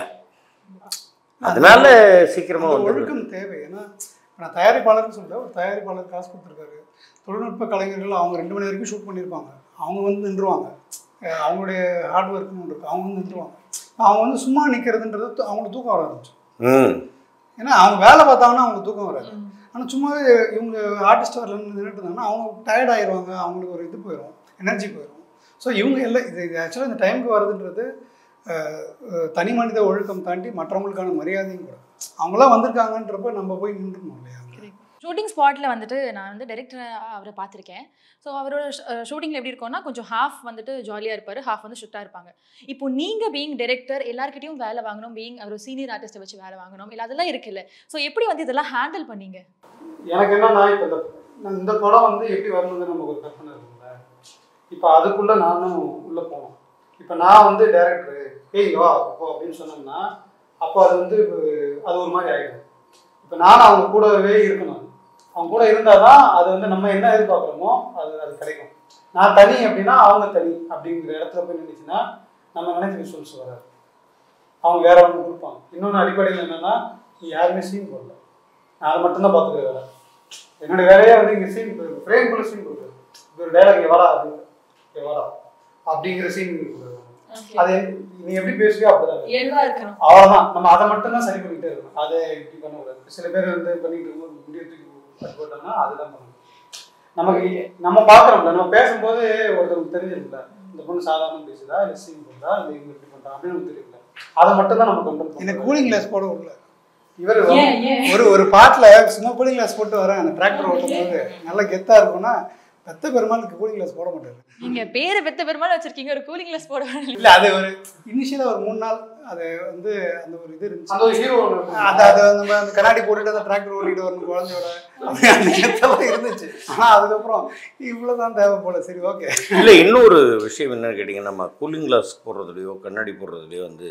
Speaker 2: அதனால சீக்கிரமாக
Speaker 5: அந்த
Speaker 2: வந்து
Speaker 5: ஒழுக்கம் தேவை ஏன்னா இப்ப நான் தயாரிப்பாளர்னு சொல்ல ஒரு தயாரிப்பாளர் காசு கொடுத்துருக்காரு தொழில்நுட்ப கலைஞர்கள் அவங்க ரெண்டு மணி வரைக்கும் ஷூட் பண்ணியிருப்பாங்க அவங்க வந்து நின்றுவாங்க அஹ் அவங்களுடைய ஹார்ட் ஒர்க்னு ஒன்று இருக்குது அவங்க வந்து நின்றுவாங்க அவங்க வந்து சும்மா நிற்கிறதுன்றது து- அவங்களுக்கு தூக்கம் வர ஆரம்பிச்சு
Speaker 2: ம்
Speaker 5: ஏன்னா அவங்க வேலை பார்த்தாங்கன்னா அவங்களுக்கு தூக்கம் வராது ஆனால் சும்மாவே இவங்க ஆர்டிஸ்ட் வரல நின்றுட்டு இருந்தாங்கன்னா அவங்க டயர்ட் ஆயிடுவாங்க அவங்களுக்கு ஒரு இது போயிடும் எனர்ஜி போயிடும் ஸோ இவங்க எல்லாம் இது இது ஆக்சுவலாக இந்த டைமுக்கு வர்றதுன்றது அஹ், அஹ், தனி மனித ஒழுக்கம் தாண்டி மற்றவங்களுக்கான மரியாதையும் கூட அவங்களாம் வந்திருக்காங்கன்றப்ப நம்ம போய் நின்றுக்கணும் இல்லையா
Speaker 1: ஷூட்டிங் ஸ்பாட்டில் வந்துட்டு நான் வந்து டைரக்டர் அவரை பார்த்துருக்கேன் ஸோ அவரோட ஷூட்டிங்கில் எப்படி இருக்கும்னா கொஞ்சம் ஹாஃப் வந்துட்டு ஜாலியாக இருப்பார் ஹாஃப் வந்து ஸ்ட்ரிக்டாக இருப்பாங்க இப்போ நீங்கள் பீயிங் டைரக்டர் எல்லாருக்கிட்டையும் வேலை வாங்கணும் பீயிங் ஒரு சீனியர் ஆர்டிஸ்ட்டை வச்சு வேலை வாங்கணும் இல்லை அதெல்லாம் இருக்குல்ல ஸோ எப்படி வந்து இதெல்லாம் ஹேண்டில் பண்ணீங்க
Speaker 4: எனக்கு என்னன்னா இப்போ இந்த நான் இந்த படம் வந்து எப்படி வரணும்னு நமக்கு ஒரு கற்பனை இருக்குல்ல இப்போ அதுக்குள்ள நானும் உள்ள போகணும் இப்போ நான் வந்து டேரக்டர் ஏய் இங்க வா போ அப்படின்னு சொன்னோம்னா அப்போ அது வந்து அது ஒரு மாதிரி ஆகிடும் இப்போ நானும் அவங்க கூடவே இருக்கணும் அவங்க கூட இருந்தால் தான் அது வந்து நம்ம என்ன எதிர்பார்க்குறோமோ அது அது கிடைக்கும் நான் தனி அப்படின்னா அவங்க தனி அப்படிங்கிற இடத்துல போய் நின்றுச்சுன்னா நம்ம நினைச்ச விஷுவல்ஸ் வராது அவங்க வேற ஒன்று கொடுப்பாங்க இன்னொன்று அடிப்படையில் என்னன்னா நீ யாருமே சீன் போடல நான் அதை மட்டும்தான் பார்த்துக்கிற வேலை என்னோட வேலையே வந்து இங்கே சீன் ஃப்ரேம்குள்ளே சீன் கொடுக்குறது இது ஒரு டைலாக் இங்கே வாடா அப்படின்னு இங்கே வாடா அப்படிங்கிற சீன் கொடுக்குறது அது நீ எப்படி பேசுவியோ அப்படிதான்
Speaker 1: இயல்பாக இருக்கணும்
Speaker 4: அவ்வளோதான் நம்ம அதை மட்டும் தான் சரி பண்ணிக்கிட்டே இருக்கணும் அதை இப்படி பண்ணக்கூடாது சில பேர் வந்து பண்ணிக்கிட்டு இருக்கும்போது முடிய தூக்கி பட்டு போட்டாங்கன்னா அதுதான் பண்ணணும் நமக்கு இ- நம்ம பார்க்குறோம்ல நம்ம பேசும்போது ஒருத்தருக்கு தெரிஞ்சிருக்குல்ல இந்த பொண்ணு சாதாரண பேசுதா இல்லை சீன் பண்ணுறா இல்லை இவங்க இப்படி பண்ணுறா அப்படின்னு நமக்கு தெரியல அதை மட்டும் தான் நம்ம கண்ட்ரோல்
Speaker 5: எனக்கு
Speaker 4: பண்ணணும்
Speaker 5: கூலிங் கிளாஸ் போட விடல
Speaker 4: இவர்
Speaker 3: ஏன் ஏன்
Speaker 5: ஒரு ஒரு பாட்டில் சும்மா கூலிங் கிளாஸ் போட்டு வரேன் அந்த டிராக்டர் ஓட்டும் போது நல்லா கெத்தாக இருக்கும்னா பெத்த பெருமாளுக்கு கூலிங் கிளாஸ் போட மாட்டாரு
Speaker 1: நீங்கள் பேரை பெத்த பெருமாள் வச்சிருக்கீங்க ஒரு கூலிங் கிளாஸ் போட வேணும்
Speaker 5: இல்லை அது ஒரு இனிஷியலாக ஒரு மூணு நாள் அது வந்து அந்த ஒரு இது இருந்துச்சு
Speaker 4: அந்த ஒரு ஹீரோ
Speaker 5: அது அது நம்ம அந்த கண்ணாடி போட்டுட்டு அந்த டிராக்டர் ஓட்டிட்டு வரணும் குழந்தையோட அப்படி அந்த கெத்தெல்லாம் இருந்துச்சு ஆனால் அதுக்கப்புறம் இவ்வளோதான் தேவை போல சரி ஓகே
Speaker 2: இல்லை இன்னொரு விஷயம் என்னன்னு கேட்டிங்கன்னா நம்ம கூலிங் கிளாஸ் போடுறதுலையோ கண்ணாடி போடுறதுலையோ வந்து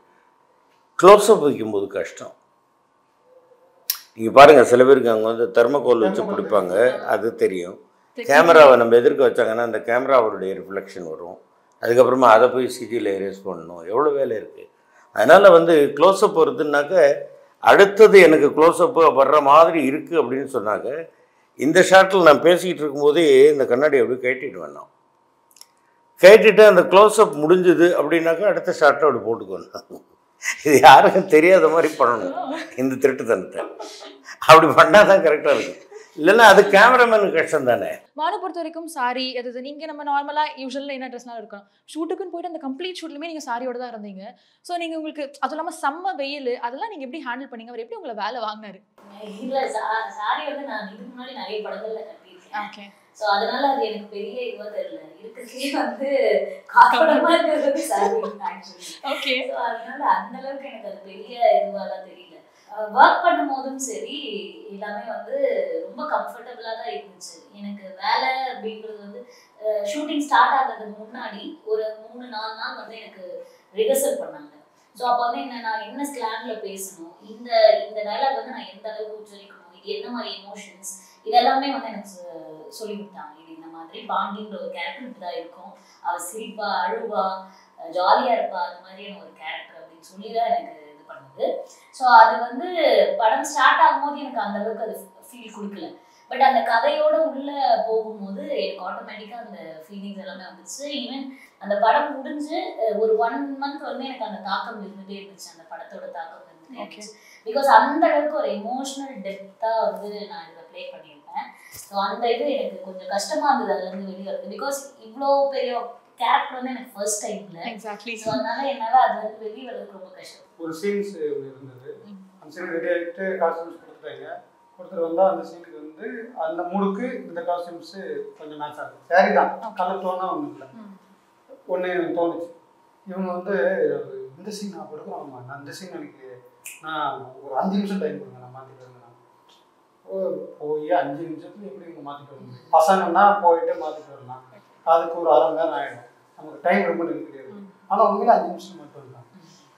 Speaker 2: க்ளோஸ்அப் வைக்கும்போது கஷ்டம் நீங்கள் பாருங்கள் சில பேருக்கு அங்கே வந்து தெர்மோகோல் வச்சு பிடிப்பாங்க அது தெரியும் கேமராவை நம்ம எதிர்க்க வச்சாங்கன்னா அந்த கேமராவோடைய ரிஃப்ளெக்ஷன் வரும் அதுக்கப்புறமா அதை போய் சிஜியில் எரேஸ் பண்ணணும் எவ்வளோ வேலை இருக்குது அதனால் வந்து க்ளோஸ்அப் வருதுன்னாக்க அடுத்தது எனக்கு க்ளோஸ்அப் வர்ற மாதிரி இருக்குது அப்படின்னு சொன்னாக்க இந்த ஷாட்டில் நான் பேசிக்கிட்டு இருக்கும்போதே இந்த கண்ணாடி அப்படியே கட்டிட்டு நான் கேட்டுட்டு அந்த க்ளோஸ்அப் முடிஞ்சுது அப்படின்னாக்கா அடுத்த ஷாட்டை அப்படி போட்டுக்கணும் இது யாருக்கும் தெரியாத மாதிரி பண்ணணும் இந்த திருட்டுத்தனத்தை அப்படி பண்ணால் தான் கரெக்டாக இருக்கும் இல்லைன்னா அது கேமராமேனுக்கு கஷ்டம் தானே
Speaker 1: மானை பொறுத்த வரைக்கும் சாரி அது நீங்க நம்ம நார்மலா யூஸ்வலாக என்ன ட்ரெஸ்னாலும் இருக்கணும் ஷூட்டுக்குன்னு போயிட்டு அந்த கம்ப்ளீட் ஷூட்லுமே நீங்க சாரியோட தான் இருந்தீங்க ஸோ நீங்க உங்களுக்கு அதுவும் இல்லாம செம்ம வெயில் அதெல்லாம் நீங்க எப்படி ஹேண்டில் பண்ணீங்க அவர் எப்படி உங்களை வேலை வாங்கினாரு
Speaker 3: இல்ல சா- சாரி வந்து நான் இதுக்கு முன்னாடி நிறைய படங்கள்ல கட்டியிருக்கேன்
Speaker 1: ஓகே
Speaker 3: சோ அதனால அது எனக்கு பெரிய இதுவா தெரியல இருக்கிறதுலே வந்து காக்கடமா இருக்கிறது சாரி ஆக்சுவலி
Speaker 1: ஓகே
Speaker 3: ஸோ அதனால அந்த அளவுக்கு எனக்கு அது பெரிய இதுவாலாம் தெரியல ஒர்க் பண்ணும் போதும் சரி எல்லாமே வந்து ரொம்ப கம்ஃபர்டபுளாக தான் இருந்துச்சு எனக்கு வேலை அப்படின்றது வந்து ஷூட்டிங் ஸ்டார்ட் ஆகிறதுக்கு முன்னாடி ஒரு மூணு நாலு நாள் வந்து எனக்கு ரிஹர்சல் பண்ணாங்க ஸோ அப்போ வந்து என்ன நான் என்ன ஸ்லாங்ல பேசணும் இந்த இந்த டைலாக் வந்து நான் எந்த அளவுக்கு உச்சரிக்கணும் இது என்ன மாதிரி எமோஷன்ஸ் இதெல்லாமே வந்து எனக்கு சொ- சொல்லி கொடுத்தாங்க இது இந்த மாதிரி பாண்டின்ற ஒரு கேரக்டர் இப்படி தான் இருக்கும் அவ சிரிப்பா அழுவா ஜாலியா இருப்பா அந்த மாதிரியான ஒரு கேரக்டர் அப்படின்னு சொல்லி தான் எனக்கு இது பண்ணுது ஸோ அது வந்து படம் ஸ்டார்ட் ஆகும்போது எனக்கு அந்த அளவுக்கு அது ஃபீல் கொடுக்கல பட் அந்த கதையோட உள்ள போகும்போது எனக்கு ஆட்டோமேட்டிக்காக அந்த ஃபீலிங்ஸ் எல்லாமே வந்துச்சு ஈவன் அந்த படம் முடிஞ்சு அஹ், ஒரு ஒன் மந்த் வந்து எனக்கு அந்த தாக்கம் இருந்துட்டே இருந்துச்சு அந்த படத்தோட தாக்கம் இருந்துட்டே
Speaker 1: Okay.
Speaker 3: இருந்துச்சு பிகாஸ் அந்த அளவுக்கு ஒரு எமோஷனல் டெப்த்தாக வந்து நான் இதில் ப்ளே பண்ணியிருப்பேன் ஸோ அந்த இது எனக்கு கொஞ்சம் கஷ்டமா இருந்தது அதுலேருந்து வெளியே வருது பிகாஸ் இவ்வளோ பெரிய கேரக்டர் வந்து எனக்கு ஃபர்ஸ்ட் டைம்ல
Speaker 1: எக்ஸாக்ட்லி
Speaker 3: ஸோ அதனால என்னால் அதுலேருந்து வெளியே வர்றதுக்கு ரொம்ப கஷ்டம்
Speaker 4: ஒரு சீன்ஸ் ஒன்று இருந்தது
Speaker 1: ம்.
Speaker 4: அந்த சீன் ரெடி ஆகிட்டு காஸ்டியூம்ஸ் கொடுத்துட்டாங்க கொடுத்துட்டு வந்தால் அந்த சீனுக்கு வந்து அந்த மூடுக்கு இந்த காஸ்டியூம்ஸு கொஞ்சம் மேட்ச் ஆகுது சரி தான் கலர் டோனாக ஒன்றும் இல்லை ஒன்று எனக்கு தோணுச்சு இவங்க வந்து இந்த சீன் நான் கொடுக்குறோம்மா நான் இந்த சீன் எனக்கு நான் ஒரு அஞ்சு நிமிஷம் டைம் கொடுங்க நான் மாற்றிட்டு நான் ஓ போய் அஞ்சு நிமிஷத்துல எப்படி இவங்க மாற்றிட்டு வர முடியும் பசங்கன்னா போயிட்டு மாற்றிட்டு வரலாம் அதுக்கு ஒரு அரை மணி நேரம் ஆகிடும் நமக்கு டைம் ரொம்ப நெருக்கடியாக இருக்கும் ஆனால் உண்மையில அஞ்சு நிமிஷம் மட்டும் தான்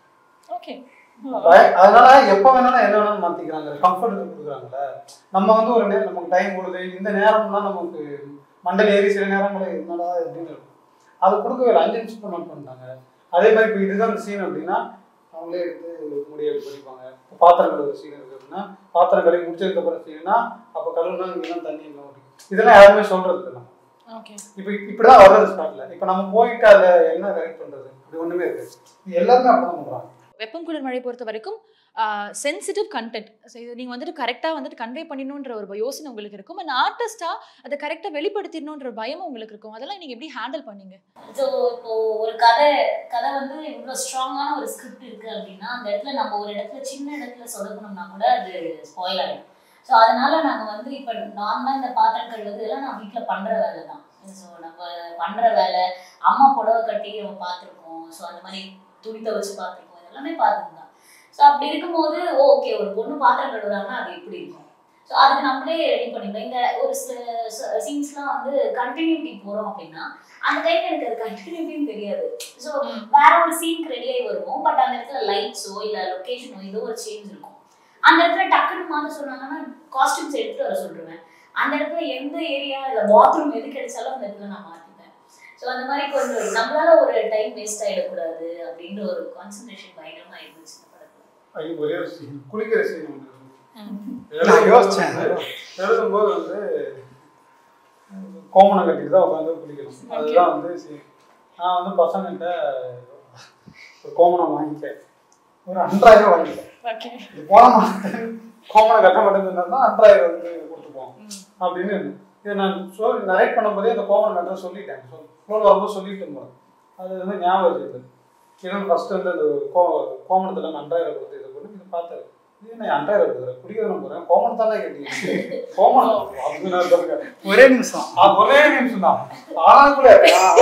Speaker 1: ஓகே
Speaker 4: பய- அதனால எப்போ வேணாலும் என்ன வேணாலும் மாற்றிக்கிறாங்க கம்ஃபர்ட் கொடுக்குறாங்கல்ல நம்ம வந்து ஒரு நேரம் நமக்கு டைம் கொடுது இந்த நேரம்லாம் நமக்கு மண்டல் ஏறி சில நேரங்களில் என்னடா எப்படின்னு இருக்கும் அது கொடுக்கவே இல்லை அஞ்சு நிமிஷம் நோட் பண்ணிட்டாங்க அதே மாதிரி இப்போ இதுதான் சீன் அப்படின்னா அவங்களே எடுத்து முடிய படிப்பாங்க இப்போ பாத்திரம் கழுவுற சீன் இருக்கு அப்படின்னா பாத்திரம் கழுவி முடிச்சதுக்கு அப்புறம் சீனா அப்போ கழுவுனா இங்கெல்லாம் தண்ணி எல்லாம் ஓடி இதெல்லாம் யாருமே சொல்றது இல்லை
Speaker 1: ஓகே
Speaker 4: இப்போ இப்படிதான் வர்றது ஸ்டார்ட்ல இப்போ நம்ம போயிட்டு அதை என்ன கரெக்ட் பண்றது அப்படி ஒண்ணுமே இருக்கு இது எல்லாருமே அப்படிதான் பண்றாங்க
Speaker 1: வெப்பம் குளிர் மழை பொறுத்த வரைக்கும் சென்சிட்டிவ் கண்டென்ட் ஸோ இது நீங்கள் வந்துட்டு கரெக்டாக வந்துட்டு கன்வே பண்ணணுன்ற ஒரு யோசனை உங்களுக்கு இருக்கும் அண்ட் ஆர்டிஸ்டாக அதை கரெக்டாக வெளிப்படுத்திடணுன்ற ஒரு பயமும் உங்களுக்கு இருக்கும் அதெல்லாம் நீங்கள் எப்படி ஹேண்டில் பண்ணீங்க
Speaker 3: ஸோ இப்போ ஒரு கதை கதை வந்து இவ்வளோ ஸ்ட்ராங்கான ஒரு ஸ்கிரிப்ட் இருக்கு அப்படின்னா அந்த இடத்துல நம்ம ஒரு இடத்துல சின்ன இடத்துல சொதக்கணும்னா கூட அது ஸ்பாயில் ஆகிடும் ஸோ அதனால நாங்கள் வந்து இப்போ நார்மலாக இந்த பாத்திரம் கழுவுறது இதெல்லாம் நான் வீட்டில் பண்ணுற வேலை தான் ஸோ நம்ம பண்ணுற வேலை அம்மா புடவை கட்டி நம்ம பார்த்துருக்கோம் ஸோ அந்த மாதிரி துணி துவைச்சு பார்த்துருக்கோம் இதெல்லாமே பார்த்துட்டு தான் ஸோ அப்படி இருக்கும்போது ஓகே ஒரு பொண்ணு பாத்திரம் கழுவுறாங்கன்னா அது எப்படி இருக்கும் ஸோ அதுக்கு நம்மளே ரெடி பண்ணிக்கலாம் இந்த ஒரு சில சீன்ஸ்லாம் வந்து கண்டினியூட்டி போகிறோம் அப்படின்னா அந்த டைம் எனக்கு அது கண்டினியூட்டின்னு தெரியாது ஸோ
Speaker 1: ம்.
Speaker 3: வேற ஒரு சீனுக்கு ரெடி ஆகி வருவோம் பட் அந்த இடத்துல லைட்ஸோ இல்லை லொக்கேஷனோ ஏதோ ஒரு சேஞ்ச் இருக்கும் அந்த இடத்துல டக்குன்னு மாற்ற சொன்னாங்கன்னா காஸ்டியூம்ஸ் எடுத்துட்டு வர சொல்லிடுவேன் அந்த இடத்துல எந்த ஏரியா இல்லை பாத்ரூம் எது கிடைச்சாலும் அந்த இடத்துல நான் மாற்றிப்பேன் ஸோ அந்த மாதிரி கொஞ்சம் நம்மளால ஒரு டைம் வேஸ்ட் ஆகிடக்கூடாது அப்படின்ற ஒரு கான்சன்ட்ரேஷன் பயங்கரமாக இருந்துச்சு இந்த படத்தில்
Speaker 4: ஐயோ ஒரே ஒரு சீன் குளிக்கிற சீன் ஒன்று
Speaker 5: நான் யோசிச்சேன்.
Speaker 4: எழுதும்போது வந்து கோமணம் கட்டிட்டு தான் உட்காந்து குளிக்கணும் அதுதான் வந்து scene. நான் வந்து பசங்கள்கிட்ட ஒரு கோமணம் வாங்கிட்டேன் ஒரு அன்றாயிரம் ரூபாய் வாங்கிட்டேன்
Speaker 1: ஓகே
Speaker 4: இது போன மாட்டேன் கோமணம் கட்ட மாட்டேன்னு அன்றாயிரம் வந்து கொடுத்துப்போம் அப்படின்னு இருந்தது. இதை நான் சொல் நரேட் பண்ணும்போதே அந்த கோமணம் கட்ட சொல்லிட்டேன் சொல் ஃபோன் வரும்போது சொல்லிட்டு போகிறேன் அது வந்து ஞாபகம் இருக்குது இன்னும் ஃபர்ஸ்ட் வந்து அந்த கோ கோமணத்தில் நான் அன்றாயிரம் கொடுத்து இதை பண்ணி இதை பார்த்தாரு இது நான் அன்றாயிரம் கொடுக்குறேன் குடிக்கிறேன் போகிறேன் கோமணம் தானே கேட்டீங்க கோமணம் அப்படின்னு நான் சொல்லுங்க
Speaker 5: ஒரே நிமிஷம்
Speaker 4: அது ஒரே நிமிஷம் தான் ஆனால் கூட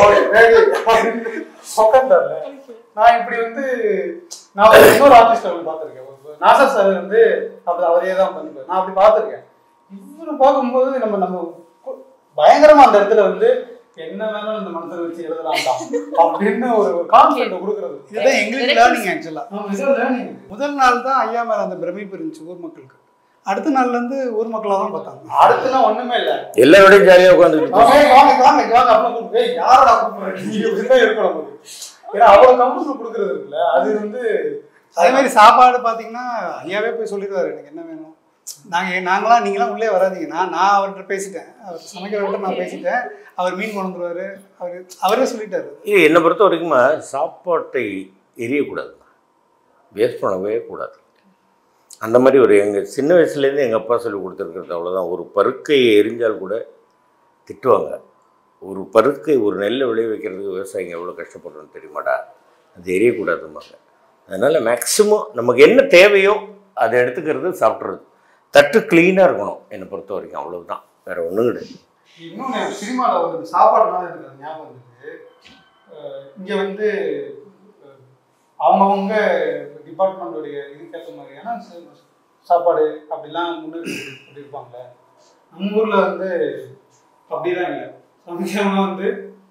Speaker 4: உட்காந்தார்ல நான் இப்படி வந்து நான் ஒரு இன்னொரு ஆர்டிஸ்ட் அவர் பார்த்துருக்கேன் நாசர் சார் வந்து அப்படி அவரே தான் பண்ணிப்பாரு நான் அப்படி பார்த்துருக்கேன் இவரை பார்க்கும்போது நம்ம நம்ம கு- பயங்கரமா அந்த இடத்துல வந்து என்ன வேணாலும் இந்த மனசில் வச்சு எழுதலாம்டா அப்படின்னு ஒரு கான்ஃபிடென்ட் கொடுக்குறது
Speaker 5: இதுதான் எங்களுக்கு லேர்னிங் ஆக்சுவலாக
Speaker 4: நம்ம இதில் learning இது.
Speaker 5: முதல் நாள் தான் ஐயா மேல அந்த பிரமிப்பு இருந்துச்சு ஊர் மக்களுக்கு அடுத்த நாள்ல இருந்து ஊர் மக்களாக தான் பார்த்தாங்க
Speaker 4: அடுத்துலாம் ஒண்ணுமே இல்லை
Speaker 2: எல்லாரோடையும் ஜாலியாக உட்காந்துக்கிட்டு
Speaker 4: அவன் வாங்க வாங்க இங்க வாங்க அப்படின்னு கூப்பிட்டு "ஏய், யாரடா கூப்பிடுற நீ இப்படிதான் இருக்கணும் நமக்கு ஏன்னா அவ்வளவு கம்ஃபர்ட் கொடுக்கறது இருக்குல்ல அது வந்து
Speaker 5: அதே மாதிரி சாப்பாடு பார்த்தீங்கன்னா ஐயாவே போய் சொல்லிடுவாரு எனக்கு என்ன வேணும் நாங்கள் நாங்களாம் நீங்களாம் உள்ளே வராதீங்க நான் நான் அவர்கிட்ட பேசிட்டேன் அவர் சமைக்கிறவர்கிட்ட நான் பேசிட்டேன் அவர் மீன் கொண்டு வந்துருவாரு அவர் அவரே சொல்லிட்டாரு
Speaker 2: இது என்னை பொறுத்த வரைக்குமா சாப்பாட்டை எரியக்கூடாது வேஸ்ட் பண்ணவே கூடாது அந்த மாதிரி ஒரு எங்கள் சின்ன வயசுலேருந்து எங்கள் அப்பா சொல்லி கொடுத்துருக்கிறது அவ்வளோதான் ஒரு பருக்கையை எரிஞ்சால் கூட திட்டுவாங்க ஒரு பருக்கை ஒரு நெல்லை விளைய வைக்கிறதுக்கு விவசாயிங்க எவ்வளோ கஷ்டப்படுறோன்னு தெரியுமாடா அது எரியக்கூடாதும்பாங்க அதனால் மேக்ஸிமம் நமக்கு என்ன தேவையோ அதை எடுத்துக்கிறது சாப்பிட்றது தட்டு க்ளீனாக இருக்கணும் என்னை பொறுத்த வரைக்கும் அவ்வளவுதான் வேறு ஒன்றும் கிடையாது
Speaker 4: இன்னொன்று சினிமாவில் ஒரு சாப்பாடுனால எனக்கு அது ஞாபகம் இருந்தது இங்கே வந்து அஹ், அவங்கவங்க டிபார்ட்மெண்ட்டுடைய இதுக்கேற்ற மாதிரியான சாப்பாடு அப்படிலாம் முன்னுரிமை அப்படி இருப்பாங்களே நம்ம ஊரில் வந்து அப்படிலாம் இல்லை சமைக்கிறவங்க வந்து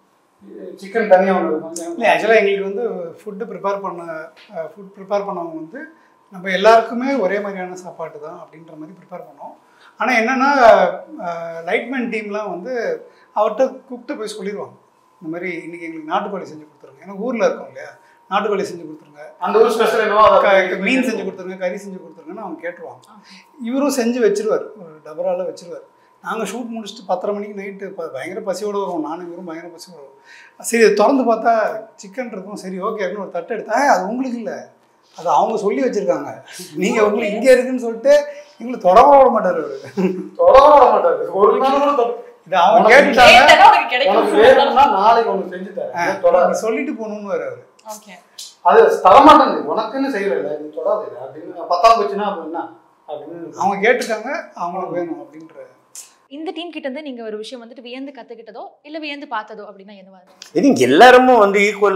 Speaker 4: சிக்கன் தனியாக ஒன்று இருக்கும்
Speaker 5: இல்லை ஆக்சுவலாக எங்களுக்கு வந்து ஃபுட்டு ப்ரிப்பேர் பண்ண ஃபுட் ப்ரிப்பேர் பண்ணவங்க வந்து நம்ம எல்லாருக்குமே ஒரே மாதிரியான சாப்பாடு தான் அப்படின்ற மாதிரி ப்ரிப்பேர் பண்ணோம் ஆனால் என்னென்னா லைட்மேன் டீம்லாம் வந்து அவர்கிட்ட கூப்பிட்டு போய் சொல்லிடுவாங்க இந்த மாதிரி இன்றைக்கி எங்களுக்கு நாட்டுக்கோழி செஞ்சு கொடுத்துருங்க ஏன்னா ஊரில் இருக்கோம் இல்லையா நாட்டுக்கோழி செஞ்சு கொடுத்துருங்க
Speaker 4: அந்த ஊர் ஸ்பெஷல் என்னவோ
Speaker 5: க-
Speaker 4: அதை
Speaker 5: மீன் செஞ்சு கொடுத்துருங்க கறி செஞ்சு கொடுத்துருங்கன்னு அவங்க கேட்டுருவாங்க இவரும் செஞ்சு வச்சிருவார் ஒரு டபரால வச்சிருவார் நாங்கள் ஷூட் முடிச்சுட்டு பத்தரை மணிக்கு நைட்டு ப பயங்கர பசியோட வருவோம் நானும் இவரும் பயங்கர பசியோட வருவோம் சரி இதை திறந்து பார்த்தா சிக்கன் இருக்கும் சரி ஓகே அப்படின்னு ஒரு தட்டு எடுத்தா "ஏய், அது உங்களுக்கு இல்லை அது அவங்க சொல்லி வச்சிருக்காங்க நீங்கள் உங்களுக்கு இங்கே இருக்குன்னு சொல்லிட்டு எங்களை தொடர விட மாட்டார் அவர்
Speaker 4: தொடர விட மாட்டாரு ஒரு நாள் கூட தொட-
Speaker 5: இது அவங்க
Speaker 4: உனக்கு
Speaker 5: கேட்டுட்டாங்க
Speaker 1: கேட்டனா உனக்கு
Speaker 4: உனக்கு
Speaker 1: கிடைக்கும்
Speaker 4: வேணும்னா நாளைக்கு உனக்கு செஞ்சு தரேன் தொடாது
Speaker 5: நீ சொல்லிட்டு போகணும்னு வர அவர்
Speaker 1: ஓகே
Speaker 4: அது தரமாட்டேங்குது உனக்குன்னு செய்யல நீ தொடாது அப்படின்னு பத்தாம் போச்சுன்னா அப்படின்னா அப்படின்னு
Speaker 5: அவங்க கேட்டுட்டாங்க அவங்களுக்கு வேணும் அப்படின்ற
Speaker 1: இந்த டீம் கிட்ட இருந்து நீங்க ஒரு விஷயம் வந்துட்டு வியந்து கத்துக்கிட்டதோ இல்ல வியந்து பார்த்ததோ அப்படின்னா என்னவா இருக்கும்
Speaker 2: இது இங்க எல்லாருமே வந்து ஈக்குவல்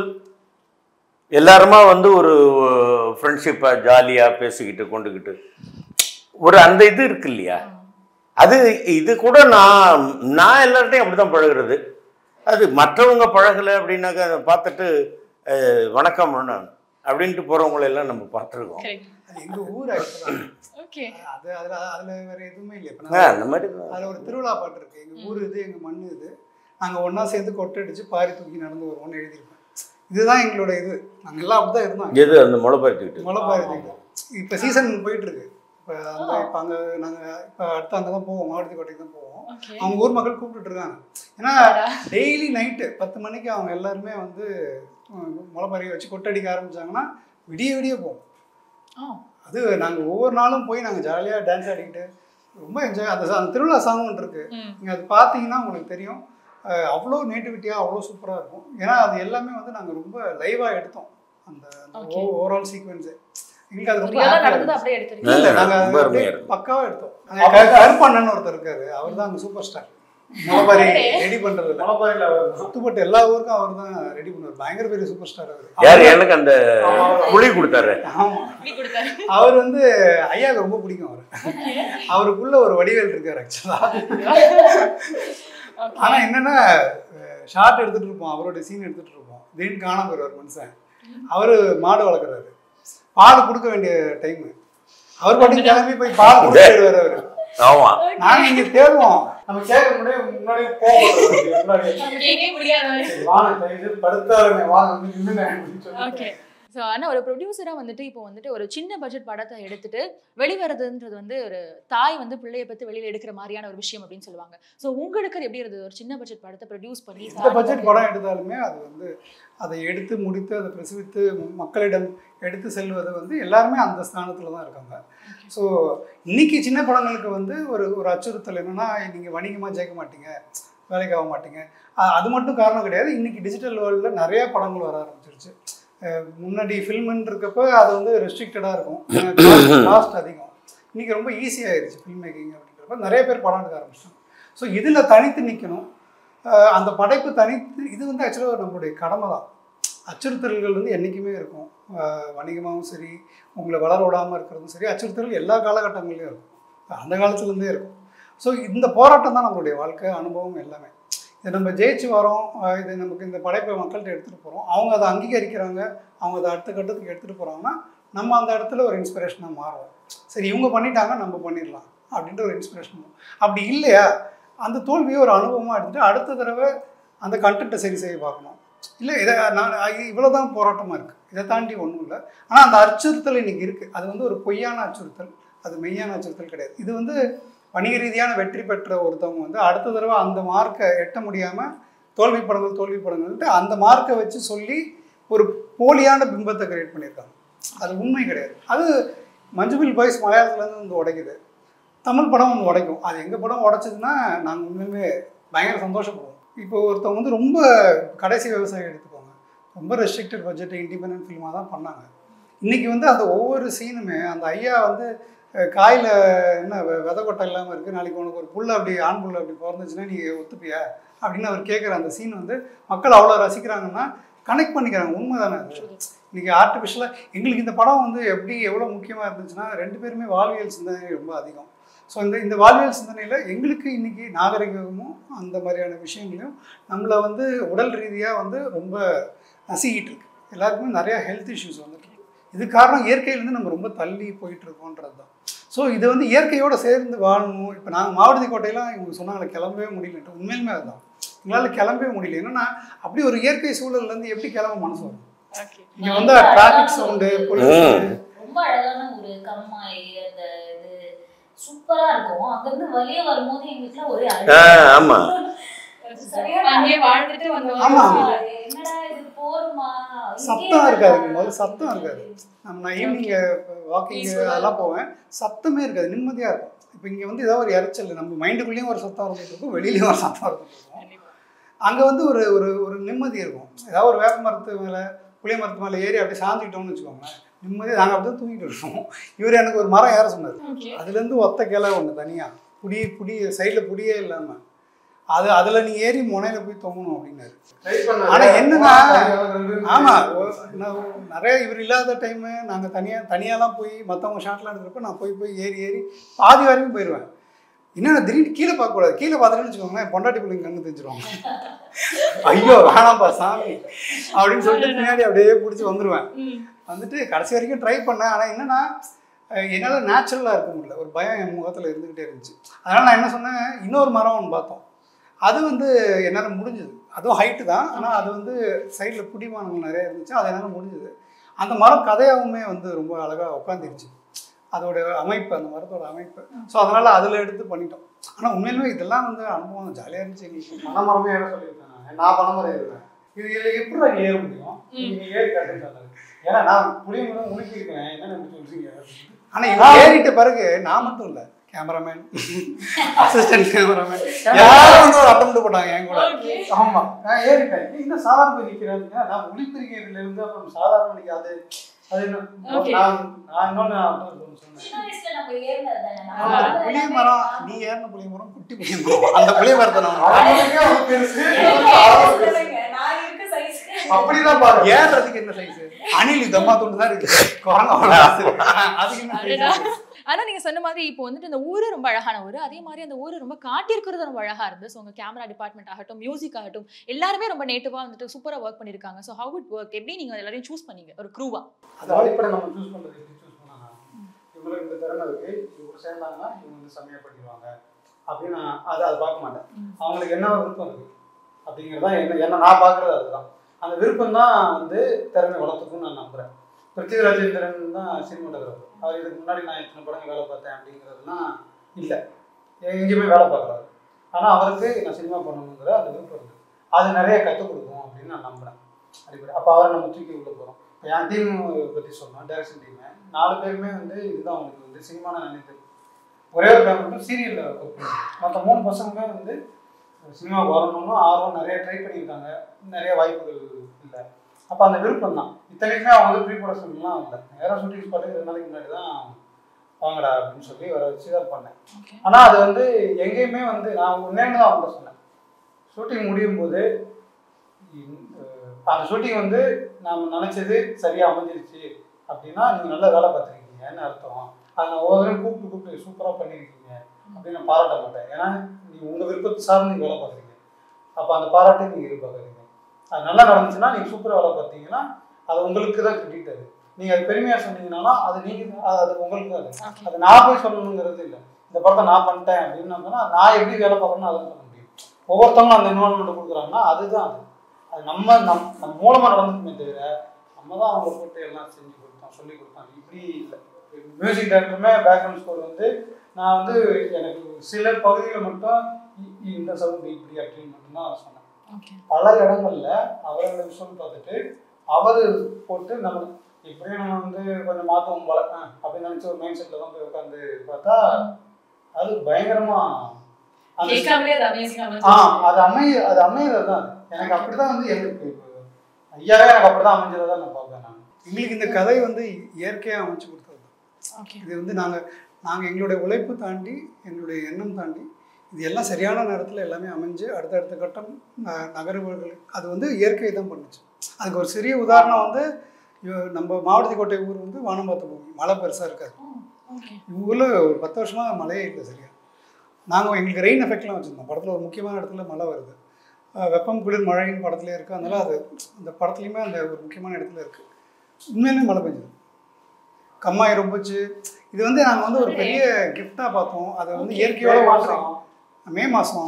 Speaker 2: எல்லாருமா வந்து ஒரு ஃப்ரெண்ட்ஷிப்பாக ஜாலியாக பேசிக்கிட்டு கொண்டுக்கிட்டு ஒரு அந்த இது இருக்கு இல்லையா அது இது கூட நான் நான் எல்லார்ட்டையும் அப்படி தான் பழகுறது அது மற்றவங்க பழகலை அப்படின்னாக்க அதை பார்த்துட்டு அஹ், வணக்கம் அண்ணா அப்படின்ட்டு போகிறவங்கள எல்லாம் நம்ம பார்த்துருக்கோம்
Speaker 1: கரெக்ட்
Speaker 5: அது எங்கள் ஊர் ஆக்சுவலாக
Speaker 1: ஓகே
Speaker 5: அது அதில் அதில் வேறு எதுவுமே இல்லை இப்போ
Speaker 2: ஆ,
Speaker 5: நான்
Speaker 2: அந்த மாதிரி தான்.
Speaker 5: அதில் ஒரு திருவிழா பாட்டு இருக்கு எங்கள் ஊர் இது எங்கள் மண் இது நாங்கள் ஒன்றா சேர்ந்து கொட்டடிச்சு பாரி தூக்கி நடந்து வருவோம்னு எழுதியிருப்பேன் இதுதான் எங்களோட இது நாங்கள் எல்லாம் அப்படி தான் இருந்தோம்
Speaker 2: எது அந்த முளைப்பறிச்சுக்கிட்டு
Speaker 5: மலை பாரி தூக்கி இப்போ சீசன் போயிட்டு இருக்கு இப்போ அந்த இப்போ அங்கே நாங்கள் இப்போ அடுத்து அங்கே தான் போவோம் மாவட்டத்து கோட்டைக்கு தான் போவோம்
Speaker 1: ஓகே
Speaker 5: அவங்க ஊர் மக்கள் கூப்பிட்டுட்டு இருக்காங்க ஏன்னா டெய்லி நைட்டு பத்து மணிக்கு அவங்க எல்லாருமே வந்து முளைப்பாரி வச்சு கொட்டடிக்க ஆரம்பிச்சாங்கன்னா விடிய விடிய போவோம்
Speaker 1: ஆ
Speaker 5: அது நாங்கள் ஒவ்வொரு நாளும் போய் நாங்கள் ஜாலியாக டான்ஸ் ஆடிக்கிட்டு ரொம்ப என்ஜாய் அந்த அந்த திருவிழா சாங் ஒன்று இருக்கு
Speaker 1: ம்
Speaker 5: நீங்கள் அது பார்த்தீங்கன்னா உங்களுக்கு தெரியும் அஹ் அவ்வளோ நேட்டிவிட்டியாக அவ்வளோ சூப்பராக இருக்கும் ஏன்னா அது எல்லாமே வந்து நாங்கள் ரொம்ப லைவாக எடுத்தோம் அந்த
Speaker 1: Okay.
Speaker 5: ஓவரால் சீக்வன்ஸு எங்களுக்கு அது ரொம்ப
Speaker 1: ரியலா
Speaker 5: happy-ஆ
Speaker 1: நடந்தது
Speaker 5: இருந்துச்சு.
Speaker 1: அப்படியே எடுத்துருக்கீங்க
Speaker 5: இல்ல,
Speaker 2: ஆ,
Speaker 5: நாங்க
Speaker 2: ரொம்ப
Speaker 5: அது
Speaker 2: அருமையா
Speaker 5: அப்படியே
Speaker 2: இருக்கும்.
Speaker 5: பக்காவா எடுத்தோம் அந்த க- கருப்பண்ணன் ஒருத்தர் இருக்காரு அவர் தான் அந்த சூப்பர் ஸ்டார் முளப்பாரி ரெடி பண்றதுல
Speaker 4: மலைப்பாறையில் அவர்
Speaker 5: சுத்துப்பட்டு எல்லா ஊருக்கும் அவர் தான் ரெடி பண்ணுவார் பயங்கர பெரிய சூப்பர் ஸ்டார்
Speaker 2: யார்
Speaker 5: அவர்
Speaker 2: எனக்கு அந்த புளி கொடுத்தாரு
Speaker 5: ஆமா
Speaker 1: இப்படி கொடுத்தாரு
Speaker 5: அவர் வந்து ஐயாவுக்கு ரொம்ப பிடிக்கும் அவர் அவருக்குள்ள ஒரு வடிவேல் இருக்காரு ஆக்சுவலா ஆனா என்னன்னா ஷார்ட் எடுத்துட்டு இருப்போம் அவரோட சீன் எடுத்துட்டு இருப்போம் திடீர்னு காணாம போயிருவார் மனுஷன் அவரு மாடு வளர்க்குறாரு பால் கொடுக்க வேண்டிய டைம் அவர் பாட்டுக்கு கிளம்பி போய் பால் கொடுத்து போயிடுவாரு அவரு
Speaker 2: ஆமா
Speaker 5: நாங்க இங்க தேடுவோம்
Speaker 4: நம்ம கேட்க முன்னாடி முன்னாடி போக முன்னாடி
Speaker 1: கேட்கவே முடியாது
Speaker 4: சரி, வாங்க தயவு படுத்தாருங்க வாங்க வந்து நின்னுங்க அப்படின்னு சொல்லி
Speaker 1: ஓகே ஸோ ஆனால் ஒரு ப்ரொடியூசராக வந்துட்டு இப்போ வந்துட்டு ஒரு சின்ன பட்ஜெட் படத்தை எடுத்துட்டு வெளிவரதுன்றது வந்து ஒரு தாய் வந்து பிள்ளையை பற்றி வெளியில் எடுக்கிற மாதிரியான ஒரு விஷயம் அப்படின்னு சொல்லுவாங்க ஸோ உங்களுக்கு அது எப்படி இருந்தது ஒரு சின்ன பட்ஜெட் படத்தை ப்ரொடியூஸ் பண்ணி
Speaker 5: இந்த பட்ஜெட் படம் எடுத்தாலுமே அது வந்து அதை எடுத்து முடித்து அதை பிரசவித்து மக்களிடம் எடுத்து செல்வது வந்து எல்லாருமே அந்த ஸ்தானத்தில் தான் இருக்காங்க ஸோ இன்னைக்கு சின்ன படங்களுக்கு வந்து ஒரு ஒரு அச்சுறுத்தல் என்னன்னா நீங்கள் வணிகமாக ஜெயிக்க மாட்டீங்க வேலைக்கு ஆக மாட்டீங்க அ- அது மட்டும் காரணம் கிடையாது இன்னைக்கு டிஜிட்டல் வேர்ல்டில் நிறைய படங்கள் வர ஆரம்பிச்சிருச்சு அஹ் முன்னாடி ஃபில்முன்னு இருக்கப்போ அது வந்து ரெஸ்ட்ரிக்டடாக இருக்கும் காஸ்ட் அதிகம் இன்னைக்கு ரொம்ப ஈஸியாகிருச்சு ஃபில்ம் மேக்கிங் அப்படின்றப்ப நிறைய பேர் படம் எடுக்க ஆரம்பிச்சிட்டாங்க ஸோ இதில் தனித்து நிற்கணும் அஹ் அந்த படைப்பு தனித்து இது வந்து ஆக்சுவலாக நம்மளுடைய கடமை தான் அச்சுறுத்தல்கள் வந்து என்றைக்குமே இருக்கும் அஹ் வணிகமாகவும் சரி உங்களை வளர விடாமல் இருக்கிறதும் சரி அச்சுறுத்தல்கள் எல்லா காலகட்டங்கள்லையும் இருக்கும் அந்த காலத்துலேருந்தே இருக்கும் ஸோ இந்த போராட்டம் தான் நம்மளுடைய வாழ்க்கை அனுபவம் எல்லாமே இது நம்ம ஜெயிச்சு வரோம் அஹ் இது நமக்கு இந்த படைப்பை மக்கள்கிட்ட எடுத்துகிட்டு போகிறோம் அவங்க அதை அங்கீகரிக்கிறாங்க அவங்க அதை அடுத்த கட்டத்துக்கு எடுத்துகிட்டு போகிறாங்கன்னா நம்ம அந்த இடத்துல ஒரு இன்ஸ்பிரேஷனாக மாறுவோம் சரி இவங்க பண்ணிட்டாங்க நம்ம பண்ணிடலாம் அப்படின்ற ஒரு இன்ஸ்பிரேஷன் அப்படி இல்லையா அந்த தோல்வியை ஒரு அனுபவமாக எடுத்துகிட்டு அடுத்த தடவை அந்த கண்டென்ட்டை சரி செய்ய பார்க்கணும் இல்லை இதை நான் இவ்வளோ தான் போராட்டமாக இருக்குது இதை தாண்டி ஒன்றும் இல்லை ஆனால் அந்த அச்சுறுத்தல் இன்னைக்கு இருக்குது அது வந்து ஒரு பொய்யான அச்சுறுத்தல் அது மெய்யான அச்சுறுத்தல் கிடையாது இது வந்து வணிக ரீதியான வெற்றி பெற்ற ஒருத்தவங்க வந்து அடுத்த தடவை அந்த மார்க்கை எட்ட முடியாமல் தோல்வி படங்கள் தோல்வி படங்கள்ட்டு அந்த மார்க்கை வச்சு சொல்லி ஒரு போலியான பிம்பத்தை கிரியேட் பண்ணியிருக்காங்க அது உண்மை கிடையாது அது மஞ்சுபில் பாய்ஸ் மலையாளத்துலேருந்து வந்து உடைக்குது தமிழ் படம் ஒன்று உடைக்கும் அது எங்கள் படம் உடைச்சதுன்னா நாங்கள் உண்மையுமே பயங்கர சந்தோஷப்படுவோம் இப்போ ஒருத்தவங்க வந்து ரொம்ப கடைசி விவசாயம் எடுத்துக்கோங்க ரொம்ப ரெஸ்ட்ரிக்டட் பட்ஜெட் இண்டிபெண்டன்ட் ஃபில்மாக தான் பண்ணாங்க இன்றைக்கி வந்து அந்த ஒவ்வொரு சீனுமே அந்த ஐயா வந்து காயில் என்ன வெ- விதை கொட்டை இல்லாமல் இருக்குது நாளைக்கு உனக்கு ஒரு புல் அப்படி ஆண் புல் அப்படி பிறந்துச்சுன்னா நீ ஒத்துப்பியா அப்படின்னு அவர் கேட்குற அந்த சீன் வந்து மக்கள் அவ்வளோ ரசிக்கிறாங்கன்னா கனெக்ட் பண்ணிக்கிறாங்க உண்மை தானே அது இன்றைக்கி ஆர்டிஃபிஷியலாக எங்களுக்கு இந்த படம் வந்து எப்படி எவ்வளோ முக்கியமாக இருந்துச்சுன்னா ரெண்டு பேருமே வாழ்வியல் சிந்தனை ரொம்ப அதிகம் ஸோ இந்த இந்த வாழ்வியல் சிந்தனையில் எங்களுக்கு இன்றைக்கி நாகரிகமும் அந்த மாதிரியான விஷயங்களையும் நம்மளை வந்து உடல் ரீதியாக வந்து ரொம்ப நசிக்கிட்டு இருக்கு எல்லாருக்குமே நிறையா ஹெல்த் இஷ்யூஸ் வந்துட்டு இருக்கு இது காரணம் இயற்கையிலேருந்து நம்ம ரொம்ப தள்ளி போயிட்டு இருக்கோன்றது தான் ஸோ இது வந்து இயற்கையோடு சேர்ந்து வாழணும் இப்போ நாங்கள் மாவட்டத்தி கோட்டையெல்லாம் இவங்க சொன்னாங்களே கிளம்பவே முடியலன்ட்டு உண்மையிலுமே அதுதான் எங்களால் கிளம்பவே முடியல என்னன்னா அப்படி ஒரு இயற்கை சூழல்லேருந்து எப்படி கிளம்ப மனசு வரும் இங்கே வந்து டிராஃபிக் சவுண்டு
Speaker 3: ரொம்ப அழகான ஒரு கம்மாய் அந்த இது சூப்பரா இருக்கும் அங்க இருந்து வெளியே வரும்போது எங்களுக்குலாம் ஒரே
Speaker 2: ஆ
Speaker 3: அழகு
Speaker 2: ஆமாம்
Speaker 3: சரியான
Speaker 1: அங்கேயே வாழ்ந்துட்டு வந்தவங்க
Speaker 5: ஆமா.
Speaker 3: என்னடா இது போருமா
Speaker 5: சத்தம் இருக்காது முதல்ல சத்தம் இருக்காது நம்ம நான் ஈவினிங் வாக்கிங்
Speaker 1: Peaceful-ஆ
Speaker 5: அதெல்லாம் போவேன் சத்தமே இருக்காது நிம்மதியாக இருக்கும் இப்போ இங்கே வந்து ஏதாவது ஒரு இறைச்சல் நம்ம மைண்டுக்குள்ளேயும் ஒரு சத்தம் இருந்துட்டு இருக்கும் வெளியிலயும் ஒரு சத்தம் இருந்துட்டு இருக்கும் அங்கே வந்து ஒரு ஒரு ஒரு நிம்மதி இருக்கும் ஏதாவது ஒரு வேப்ப மரத்து மேலே புளிய மரத்து மேலே ஏறி அப்படியே சாஞ்சிக்கிட்டோம்னு வச்சுக்கோங்களேன் நிம்மதியாக நாங்கள் அப்படியே தூங்கிட்டு இருக்கோம் இவர் எனக்கு ஒரு மரம் ஏற சொன்னார் அதுலேருந்து ஒத்த கிளை ஒன்று தனியாக புடி புடி சைடில் புடியே இல்லாமல் அது அதில் நீ ஏறி முனையில் போய் தொங்கணும் அப்படின்னாரு ஆனா என்னன்னா, ஆமாம் நிறைய இவர் இல்லாத டைமு நாங்கள் தனியாக தனியாலாம் போய் மற்றவங்க ஷாட்லாம் எடுக்கிறப்ப நான் போய் போய் ஏறி ஏறி பாதி வரைக்கும் போயிடுவேன் என்னென்ன திடீர்னு கீழே பார்க்கக்கூடாது கீழே பார்த்துட்டுன்னு வச்சுக்கோங்களேன் பொண்டாட்டி பிள்ளைங்க கண்ணு தெரிஞ்சிருவாங்க ஐயோ வேணாம்ப்பா சாமி அப்படின்னு சொல்லிட்டு பின்னாடி அப்படியே பிடிச்சி வந்துடுவேன் வந்துட்டு கடைசி வரைக்கும் ட்ரை பண்ணேன் ஆனால் என்னென்னா என்னால் நேச்சுரலாக இருக்க முடியல ஒரு பயம் என் முகத்தில் இருந்துக்கிட்டே இருந்துச்சு அதனால் நான் என்ன சொன்னேன் இன்னொரு மரம் ஒன்று பார்த்தோம் அது வந்து என்னால் முடிஞ்சுது அதுவும் ஹைட்டு தான் ஆனால் அது வந்து சைடில் குடிமானங்கள் நிறைய இருந்துச்சு அது என்னால் முடிஞ்சுது அந்த மரம் கதையாகவுமே வந்து ரொம்ப அழகாக உட்காந்துருச்சு அதோட அமைப்பு அந்த மரத்தோட அமைப்பு ஸோ அதனால் அதில் எடுத்து பண்ணிட்டோம் ஆனால் உண்மையிலுமே இதெல்லாம் வந்து அனுபவம் ஜாலியாக இருந்துச்சு எங்களுக்கு
Speaker 4: மனமரமே ஏற சொல்லியிருக்கேன் நான். நான் பணமரம் ஏறுவேன் இது இதில் எப்படி அங்கே ஏற முடியும் நீங்க ஏறி காட்டுன்னு சொன்னாரு ஏன்னா நான் புளிய மரம் முழுக்கியிருக்கேன் என்ன நினைச்சு சொல்றீங்க
Speaker 5: ஆனால் இவன் ஏறிட்ட பிறகு நான் மட்டும் இல்லை கேமராமேன் அசிஸ்டன்ட் கேமராமேன் எல்லாரும் வந்து ஒரு அட்டம் போட்டாங்க என் கூட
Speaker 4: ஆமா நான் ஏறிட்டேன் நீ என்ன சாதாரண போய் நிக்கிறேன் நான் ஒளிப்பிரிக்கிறதுல இருந்து அப்புறம் சாதாரண நிக்க அது அது என்ன
Speaker 1: Okay.
Speaker 4: நான் நான் இன்னொன்னு நான் ஒண்ணு சொன்னேன்
Speaker 3: சின்ன வயசுல நம்ம ஏறினது தானே நம்ம
Speaker 5: ஆமா,
Speaker 3: வாழ்ந்தது
Speaker 5: புளிய
Speaker 3: எல்லாமே
Speaker 5: மரம்
Speaker 3: நான்
Speaker 5: நீ ஏறின புளிய மரம் குட்டி புளிய மரம் அந்த புளிய மரத்தை நான்
Speaker 4: அவனுக்கே அவனுக்கு பெருசு
Speaker 3: எனக்கு
Speaker 4: அவனுக்கு பெருசு.
Speaker 3: சொல்லுங்க, நான் இருக்க சைஸ்க்கு
Speaker 4: அப்படிதான் பாரு
Speaker 5: ஏறுறதுக்கு என்ன சைஸ் அணில் தம்மா துண்டு தான் இருக்கு குரங்கு அவ்வளவு அதுக்கு என்ன
Speaker 1: அடடா.
Speaker 5: size?
Speaker 1: ஆனா நீங்க சொன்ன மாதிரி இப்போ வந்துட்டு இந்த ஊரு ரொம்ப அழகான ஊரு அதே மாதிரி அந்த ஊரு ரொம்ப காட்டியிருக்கிறது ரொம்ப அழகா இருந்து ஸோ உங்க கேமரா டிபார்ட்மெண்ட் ஆகட்டும் மியூசிக் ஆகட்டும் எல்லாருமே ரொம்ப நேட்டிவா வந்துட்டு சூப்பரா ஒர்க் பண்ணிருக்காங்க ஸோ ஹவு இட் ஒர்க் எப்படி நீங்க எல்லாரையும் சூஸ் பண்ணீங்க ஒரு க்ரூவா
Speaker 4: அது அடிப்படை நம்ம சூஸ் பண்றது எப்படி சூஸ் பண்ணாங்க இவங்களுக்கு இந்த திறமை இருக்கு இவங்க சேர்ந்தாங்கன்னா இவங்க வந்து செம்மையா பண்ணிடுவாங்க அப்படின்னு நான் அதை அதை பார்க்க மாட்டேன் அவங்களுக்கு என்ன விருப்பம் இருக்கு அப்படிங்கிறது தான் என்ன என்ன நான் பார்க்குறது அதுதான் அந்த விருப்பம் தான் வந்து திறமை வளர்த்துக்கும்னு நான் நம்புறேன் பிருத்திவி ராஜேந்திரன் தான் சினிமாட்டோகிராஃபர் அவர் இதுக்கு முன்னாடி நான் இத்தனை படங்கள் வேலை பார்த்தேன் அப்படிங்கிறதுலாம் இல்லை எங்கேயுமே வேலை பார்க்குறாரு ஆனால் அவருக்கு நான் சினிமா பண்ணணுங்கிற அந்த விருப்பம் இருக்குது அது நிறைய கற்றுக் கொடுக்கும் அப்படின்னு நான் நம்புறேன் அடிப்படை அப்போ அவரை நம்ம தூக்கி உள்ள போகிறோம் இப்போ என் டீம் பற்றி சொன்னோம் டைரக்ஷன் டீமு நாலு பேருமே வந்து இதுதான் அவங்களுக்கு வந்து சினிமான நினைத்து ஒரே ஒரு பேர் மட்டும் சீரியலில் ஒர்க் பண்ணுறோம் மற்ற மூணு பசங்களுமே வந்து சினிமாவுக்கு வரணும்னு ஆர்வம் நிறைய ட்ரை பண்ணியிருக்காங்க நிறைய வாய்ப்புகள் இல்லை அப்போ அந்த விருப்பம் தான் இத்தனைக்குமே அவங்க வந்து ப்ரீ ப்ரொடக்ஷன்லாம் இல்லை நேராக ஷூட்டிங் ஸ்பாட்டு ரெண்டு நாளைக்கு முன்னாடி தான் வாங்கடா அப்படின்னு சொல்லி வர வச்சு தான் பண்ணேன்
Speaker 1: ஓகே
Speaker 4: ஆனால் அது வந்து எங்கேயுமே வந்து நான் உண்மையான தான் அவங்கள்ட்ட சொன்னேன் ஷூட்டிங் முடியும் போது இந்த- அந்த ஷூட்டிங் வந்து நாம் நினச்சது சரியாக அமைஞ்சிருச்சு அப்படின்னா நீங்கள் நல்லா வேலை பார்த்துருக்கீங்கன்னு அர்த்தம் அதை நான் ஒவ்வொரு தடவை கூப்பிட்டு கூப்பிட்டு சூப்பராக பண்ணியிருக்கீங்க அப்படின்னு நான் பாராட்ட மாட்டேன் ஏன்னா நீங்கள் உங்கள் விருப்பத்தை சார்ந்து நீங்கள் வேலை பார்க்குறீங்க அப்போ அந்த பாராட்டை நீங்கள் எதிர்பார்க்குறீங்க அது நல்லா நடந்துச்சுன்னா நீங்கள் சூப்பராக வேலை பார்த்தீங்கன்னா அது உங்களுக்கு தான் கிரெடிட் அது நீங்கள் அது பெருமையாக சொன்னீங்கன்னா அது நீங்கள் அது உங்களுக்கு தான் அது
Speaker 1: ஓகே
Speaker 4: அது நான் போய் சொல்லணுங்கிறது இல்லை இந்த படத்தை நான் பண்ணிட்டேன் அப்படின்னு நான் சொன்னா, நான் எப்படி வேலை பார்க்கணும்னு அதை சொல்ல முடியும் ஒவ்வொருத்தவங்களும் அந்த இன்வால்மெண்ட் கொடுக்குறாங்கன்னா அதுதான் அது அது நம்ம நம் நம்ம மூலமாக நடந்துக்குமே தவிர நம்ம தான் அவங்க போட்டு எல்லாம் செஞ்சு கொடுத்தோம் சொல்லி கொடுத்தோம் இப்படி இல்லை மியூசிக் டைரக்டருமே பேக்ரவுண்ட் ஸ்கோர் வந்து நான் வந்து எனக்கு சில பகுதியில் மட்டும் இ- இ- இந்த சவுண்ட் இப்படி அப்படின்னு மட்டும்தான் சொன்னேன்
Speaker 1: ஓகே
Speaker 4: பல இடங்கள்ல அவரோட விஷயம் பார்த்துட்டு அவர் போட்டு நம்ம இப்படியும் நம்ம வந்து கொஞ்சம் மாற்றுவோம் போல ஆ, அப்படின்னு நினச்சி ஒரு மைண்ட் செட்டில் தான் போய் உட்காந்து பார்த்தா அது பயங்கரமா அந்த
Speaker 1: கேட்காமலே அது அமேசிங்கா
Speaker 4: ஆ அது அமைய அது அமையிறது தான் எனக்கு அப்படிதான் வந்து எனக்கு ஐயாவே எனக்கு அப்படிதான் அமைஞ்சதை நான் பார்ப்பேன் நான்
Speaker 5: எங்களுக்கு இந்த கதை வந்து இயற்கையாக அமைச்சு கொடுத்தது தான்
Speaker 1: ஓகே
Speaker 5: இது வந்து நாங்கள் நாங்கள் எங்களுடைய உழைப்பு தாண்டி எங்களுடைய எண்ணம் தாண்டி இது எல்லாம் சரியான நேரத்தில் எல்லாமே அமைஞ்சு அடுத்தடுத்த கட்டம் ந- நகர்வுகள் அது வந்து இயற்கை தான் பண்ணுச்சு அதுக்கு ஒரு சிறிய உதாரணம் வந்து இவ- நம்ம மாவட்டத்தி கோட்டை ஊர் வந்து வானம் பார்த்த பூமி மழை பெருசாக இருக்காது
Speaker 1: ஓகே
Speaker 5: ஊரில் ஒரு பத்து வருஷமாக மழையே இல்லை சரியா நாங்கள் எங்களுக்கு ரெயின் எஃபெக்ட்லாம் வச்சுருந்தோம் படத்தில் ஒரு முக்கியமான இடத்துல மழை வருது அஹ் வெப்பம் குளிர் மழைன்னு படத்துலேயே இருக்குது அதனால அது அந்த படத்துலையுமே அந்த ஒரு முக்கியமான இடத்துல இருக்குது உண்மையிலுமே மழை பெஞ்சது கம்மாய் ரொம்பச்சு இது வந்து நாங்கள் வந்து ஒரு பெரிய கிஃப்டாக பார்த்தோம் அதை வந்து இயற்கையோட
Speaker 4: மே
Speaker 5: மாற்றம்
Speaker 4: மாசம்
Speaker 5: மே மாதம்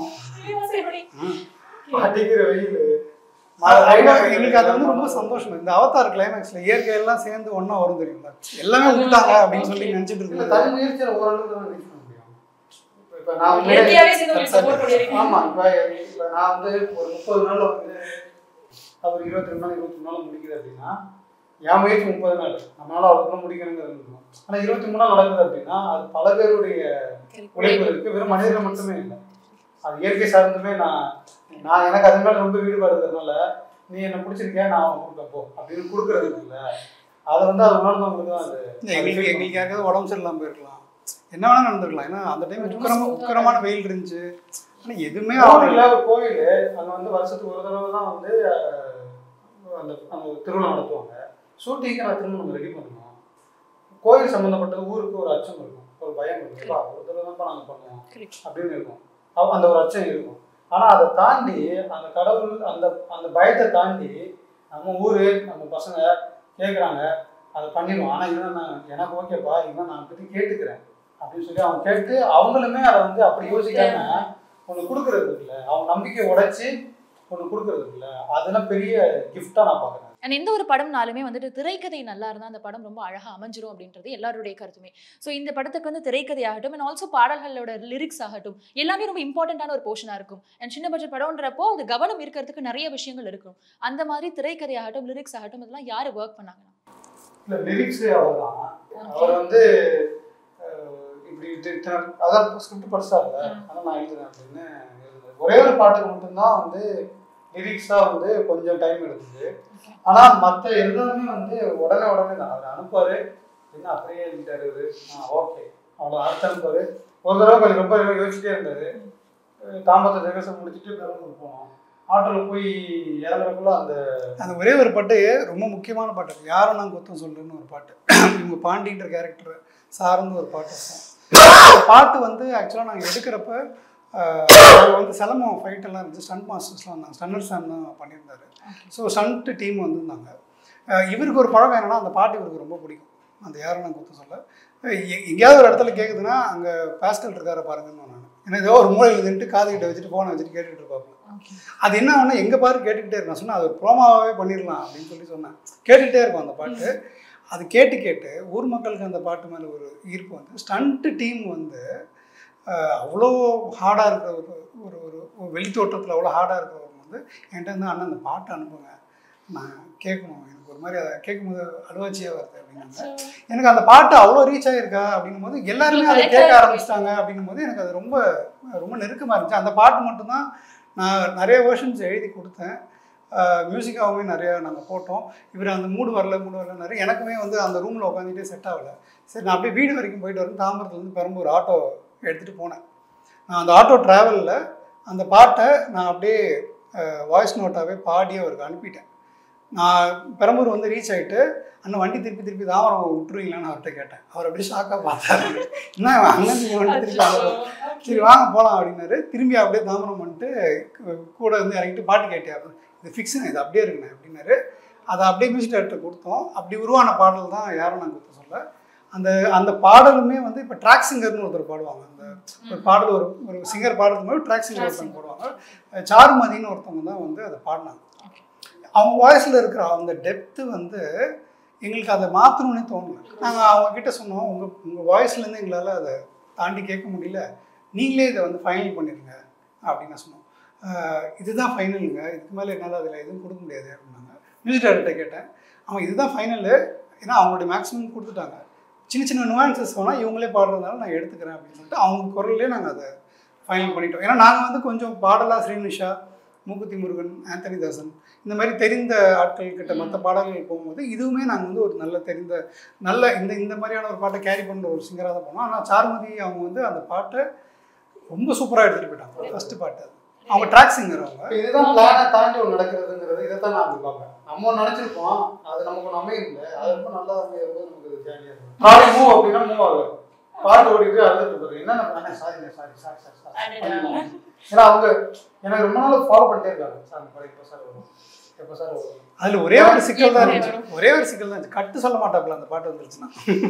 Speaker 4: அடிக்கிற வெயில்
Speaker 5: எங்களுக்கு அது வந்து ரொம்ப சந்தோஷம் இந்த அவதார் கிளைமேக்ஸில் இயற்கையெல்லாம் சேர்ந்து ஒன்றா வரும் தெரியுங்களா எல்லாமே விட்டாங்க அப்படின்னு சொல்லி நினச்சிட்டு
Speaker 4: இல்ல
Speaker 5: இருக்கும்போது
Speaker 4: தனி முயற்சியில ஓரளவுக்கு தான் ரீச் பண்ண முடியும் இப்ப- இப்ப நான் வந்து
Speaker 1: இயற்கையாவே சேர்ந்து உங்களுக்கு support பண்ணிருக்கீங்க.
Speaker 4: ஆமா இப்ப இப்ப நான் வந்து ஒரு முப்பது நாள்ல வந்து அவர் இருபத்தி ரெண்டு நாள் இருபத்தி மூணு நாள் முடிக்குது அப்படின்னா என் முயற்சி முப்பது நாள் நம்மளால அவ்வளோ முடிக்கணுங்கிறது இருக்கும் ஆனா இருபத்தி மூணு நாள் நடக்குது அப்படின்னா அது பல பேருடைய உழைப்பு இருக்கு வெறும் மனிதர்கள் மட்டுமே இல்லை அது இயற்கை சார்ந்துமே நான் நான் எனக்கு அது மேல ரொம்ப ஈடுபாடு இருக்கிறதுனால நீ என்ன பிடிச்சிருக்கியா நான் அவன் கொடுப்பேன் போ அப்படின்னு கொடுக்கறது இருக்குல்ல அதை வந்து அது உணர்ந்தவங்களுக்கு தான் அது
Speaker 5: எங்களுக்கு எங்களுக்கு யாருக்காவது உடம்பு சரியில்லாமல் போயிருக்கலாம் என்ன வேணா நடந்திருக்கலாம் ஏன்னா அந்த டைம் உக்கரமா உக்கரமான வெயில் இருந்துச்சு ஆனால் எதுவுமே ஆகல
Speaker 4: கோவில்ல ஒரு கோவில் அங்க வந்து வருஷத்துக்கு ஒரு தடவை தான் வந்து அஹ், அந்த அந்த திருவிழா நடத்துவாங்க ஷூட்டிங்க்கு நான் திரும்ப நம்ம ரெடி பண்ணணும் கோயில் சம்மந்தப்பட்டது ஊருக்கு ஒரு அச்சம் இருக்கும் ஒரு பயம் இருக்கும் "அப்பா, ஒரு தடவை தான்ப்பா நாங்கள் பண்ணுவோம்
Speaker 1: Correct.
Speaker 4: அப்படின்னு இருக்கும் அப்ப அந்த ஒரு அச்சம் இருக்கும் ஆனா அதை தாண்டி அந்த கடவுள் அந்த அந்த பயத்தை தாண்டி நம்ம ஊரு நம்ம பசங்க கேட்குறாங்க அதை பண்ணிடுவோம் ஆனா இவன் நான் எனக்கு ஓகேப்பா இவன் நான் பற்றி கேட்டுக்கிறேன் அப்படின்னு சொல்லி அவங்க கேட்டு அவங்களுமே அதை வந்து அப்படி யோசிக்காம ஒன்று கொடுக்கறது இருக்குல்ல அவங்க நம்பிக்கையை உடைச்சி ஒன்று கொடுக்கறது இருக்குல்ல அதெல்லாம் பெரிய கிஃப்டா நான் பார்க்குறேன்
Speaker 1: அண்ட் எந்த ஒரு படம்னாலுமே வந்துட்டு திரைக்கதை நல்லா இருந்தால் அந்த படம் ரொம்ப அழகாக அமைஞ்சிரும் அப்படின்றது எல்லாருடைய கருத்துமே ஸோ இந்த படத்துக்கு வந்து திரைக்கதை ஆகட்டும் அண்ட் ஆல்சோ பாடல்களோட லிரிக்ஸ் ஆகட்டும் எல்லாமே ரொம்ப இம்பார்ட்டண்ட்டான ஒரு போர்ஷனாக இருக்கும் அண்ட் சின்ன பட்ஜெட் படம்ன்றப்போ அது கவனம் இருக்கிறதுக்கு நிறைய விஷயங்கள் இருக்கும் அந்த மாதிரி திரைக்கதை ஆகட்டும் லிரிக்ஸ் ஆகட்டும் இதெல்லாம் யார் ஒர்க் பண்ணாங்கன்னா
Speaker 4: இல்லை லிரிக்ஸ் அவர் தான் அவர் வந்து அஹ், இப்படி இது இத்தனை- அதான் ஸ்கிரிப்ட் படிச்சா இல்லை
Speaker 1: ம்.
Speaker 4: ஆனால் நான் எழுதுறேன் அப்படின்னு எழுதுனேன் ஒரே ஒரு பாட்டுக்கு மட்டும்தான் வந்து லிரிக்ஸாக வந்து கொஞ்சம் டைம் எடுத்தது ஆனால் மற்ற எல்லாமே வந்து உடனே உடனே தான் அவர் அனுப்புவார் என்ன அப்படியே எழுதிட்டாரு இவரு ஆ ஓகே அவ்வளோ அடுத்து அனுப்புவார் ஒரு தடவை கொஞ்சம் ரொம்ப யோசிச்சுட்டே இருந்தார் தாம்பத்தை ரிகர்சல் முடிச்சுட்டு பெரம்பூர் போனோம் ஆட்டோவில் போய் இறங்குறக்குள்ள அந்த
Speaker 5: அந்த ஒரே ஒரு பாட்டு ரொம்ப முக்கியமான பாட்டு அது யாரும் நான் குத்தம் சொல்றேன்னு ஒரு பாட்டு இவங்க பாண்டின்ற கேரக்டர் சார்ந்து ஒரு பாட்டு இருக்கும் அந்த பாட்டு வந்து ஆக்சுவலாக நாங்கள் எடுக்கிறப்ப ஆஹ், அவர் வந்து சிலம்பம் ஃபைட் எல்லாம் இருந்துச்சு ஸ்டண்ட் மாஸ்டர்ஸ்லாம் இருந்தாங்க ஸ்டன்னர் சாம் தான் பண்ணியிருந்தாரு ஸோ ஸ்டண்ட் டீம் வந்திருந்தாங்க ஆஹ், இவருக்கு ஒரு பழக்கம் என்னன்னா அந்த பாட்டு இவருக்கு ரொம்ப பிடிக்கும் அந்த யாரும் நான் குத்தம் சொல்ல எ- எங்கேயாவது ஒரு இடத்துல கேட்குதுன்னா அங்கே பாஸ்கல் இருக்கார பாருங்கன்னு நான் ஏன்னா ஏதோ ஒரு மூலையில் நின்றுட்டு காது கிட்ட வச்சுட்டு ஃபோனை வச்சுட்டு கேட்டுட்டு இருப்பாப்புல அது என்ன ஆகுனா எங்கே பாரு கேட்டுக்கிட்டே இருக்கும் நான் சொன்னேன் அது ஒரு ப்ரோமாவே பண்ணிடலாம் அப்படின்னு சொல்லி சொன்னேன் கேட்டுக்கிட்டே இருக்கும் அந்த பாட்டு அது கேட்டு கேட்டு ஊர் மக்களுக்கு அந்த பாட்டு மேலே ஒரு ஈர்ப்பு வந்து ஸ்டண்ட்டு டீம் வந்து ஆஹ், அவ்வளோ ஹார்டாக இருக்கிற ஒரு ஒரு ஒரு ஒரு வெளி தோற்றத்தில் அவ்வளோ ஹார்டாக இருக்கிறவங்க வந்து என்கிட்ட வந்து அண்ணன் அந்த பாட்டு அனுப்புங்க நான் கேட்கணும் எனக்கு ஒரு மாதிரி அதை கேட்கும்போது அழுவாச்சியாக வருது அப்படின்னாங்க எனக்கு அந்த பாட்டு அவ்வளோ ரீச் ஆகிருக்கா அப்படின்னும் போது எல்லாருமே அதை கேட்க ஆரம்பிச்சிட்டாங்க அப்படின்னும் போது எனக்கு அது ரொம்ப ரொம்ப நெருக்கமாக இருந்துச்சு அந்த பாட்டு மட்டும்தான் நான் நிறைய வெர்ஷன்ஸ் எழுதி கொடுத்தேன் மியூசிக்காகவுமே நிறைய நாங்கள் போட்டோம் இவர் அந்த மூடு வரல மூடு வரல நிறைய எனக்குமே வந்து அந்த ரூமில் உட்காந்துட்டே செட் ஆகல சரி நான் அப்படியே வீடு வரைக்கும் போயிட்டு வரேன் தாம்பரத்துலேருந்து பெரம்பூர் ஆட்டோ எடுத்துகிட்டு போனேன் நான் அந்த ஆட்டோ ட்ராவலில் அந்த பாட்டை நான் அப்படியே வாய்ஸ் நோட்டாகவே பாடி அவருக்கு அனுப்பிட்டேன் நான் பெரம்பூர் வந்து ரீச் ஆகிட்டு அண்ணன் வண்டி திருப்பி திருப்பி தாமரம் விட்டுருவீங்களான்னு அவர்கிட்ட கேட்டேன் அவர் அப்படியே ஷாக்காக பார்த்தாரு என்ன இவன் அண்ணன் நீங்கள் வண்டி திருப்பி தாமரம் சரி வாங்க போகலாம் அப்படின்னாரு திரும்பி அப்படியே தாமரம் பண்ணிட்டு கு- கூட வந்து இறங்கிட்டு பாட்டு கேட்டியா இது ஃபிக்ஸுங்க இது அப்படியே இருக்குண்ணே அப்படின்னாரு அதை அப்படியே மியூசிக் டேரக்டர் கொடுத்தோம் அப்படி உருவான பாடல் தான் யாரும் நான் கொடுத்த சொல்ல அந்த அந்த பாடலுமே வந்து இப்போ ட்ராக் சிங்கர்னு ஒருத்தர் பாடுவாங்க அந்த ஒரு பாடல் ஒரு ஒரு சிங்கர் பாடுறது மாதிரி ட்ராக் சிங்கர் ஒருத்தவங்க பாடுவாங்க சாருமதின்னு ஒருத்தவங்க தான் வந்து அதை பாடினாங்க அவங்க வாய்ஸில் இருக்கிற அந்த டெப்த்து வந்து எங்களுக்கு அதை மாற்றணும்னே தோணல நாங்கள் அவங்க கிட்ட சொன்னோம் உங்கள் உங்கள் வாய்ஸ்லேருந்து எங்களால் அதை தாண்டி கேட்க முடியல நீங்களே இதை வந்து ஃபைனல் பண்ணிடுங்க அப்படின்னு நான் சொன்னோம் ஆஹ் இதுதான் ஃபைனலுங்க இதுக்கு மேலே என்னால் அதில் எதுவும் கொடுக்க முடியாது அப்படின்னாங்க மியூசிக் டேரக்டர்கிட்ட கேட்டேன் அவன் இதுதான் ஃபைனலு ஏன்னா அவங்களுடைய மேக்ஸிமம் கொடுத்துட்டாங்க சின்ன சின்ன நுவான்சஸ் வேணால் இவங்களே பாடுறதுனால நான் எடுத்துக்கிறேன் அப்படின்னு சொல்லிட்டு அவங்க குரல்லே நாங்கள் அதை ஃபைனல் பண்ணிட்டோம் ஏன்னா நாங்கள் வந்து கொஞ்சம் பாடலா ஸ்ரீனிஷா மூக்குத்தி முருகன் ஆந்தனி தாசன் இந்த மாதிரி தெரிந்த ஆட்கள் கிட்ட மற்ற பாடல்கள் போகும்போது இதுவுமே நாங்கள் வந்து ஒரு நல்ல தெரிந்த நல்ல இந்த இந்த மாதிரியான ஒரு பாட்டை கேரி பண்ணுற ஒரு சிங்கராக தான் போனோம் ஆனால் சார்மதி அவங்க வந்து அந்த பாட்டை ரொம்ப சூப்பராக எடுத்துகிட்டு போயிட்டாங்க ஃபஸ்ட்டு பாட்டு அது அவங்க ட்ராக் சிங்கர் அவங்க
Speaker 4: இப்ப இதுதான் பிளானை தாண்டி ஒன்று நடக்கிறதுங்கிறது இதை தான் நான் அப்படி பார்ப்பேன் நம்ம ஒன்று நினச்சிருப்போம் அது நமக்கு ஒன்று அமையும் இல்லை அது ரொம்ப நல்லா அமையும் போது நமக்கு அது ஜாலியாக இருக்கும் ட்ராலி மூவ் அப்படின்னா மூவ் ஆகும் பாட்டு ஓடிட்டு அழுதுட்டு போகுது என்ன பண்ண sorry sorry sorry sorry sorry ஏன்னா அவங்க எனக்கு ரொம்ப நாள் ஃபாலோ பண்ணிட்டே இருக்காங்க சார் அந்த படம் எப்போ சார் வரும் எப்போ சார் வரும்
Speaker 5: அதுல ஒரே ஒரு சிக்கல் தான் இருந்துச்சு ஒரே ஒரு சிக்கல் தான் இருந்துச்சு கட்டு சொல்ல மாட்டாப்புல அந்த பாட்டு வந்துருச்சுன்னா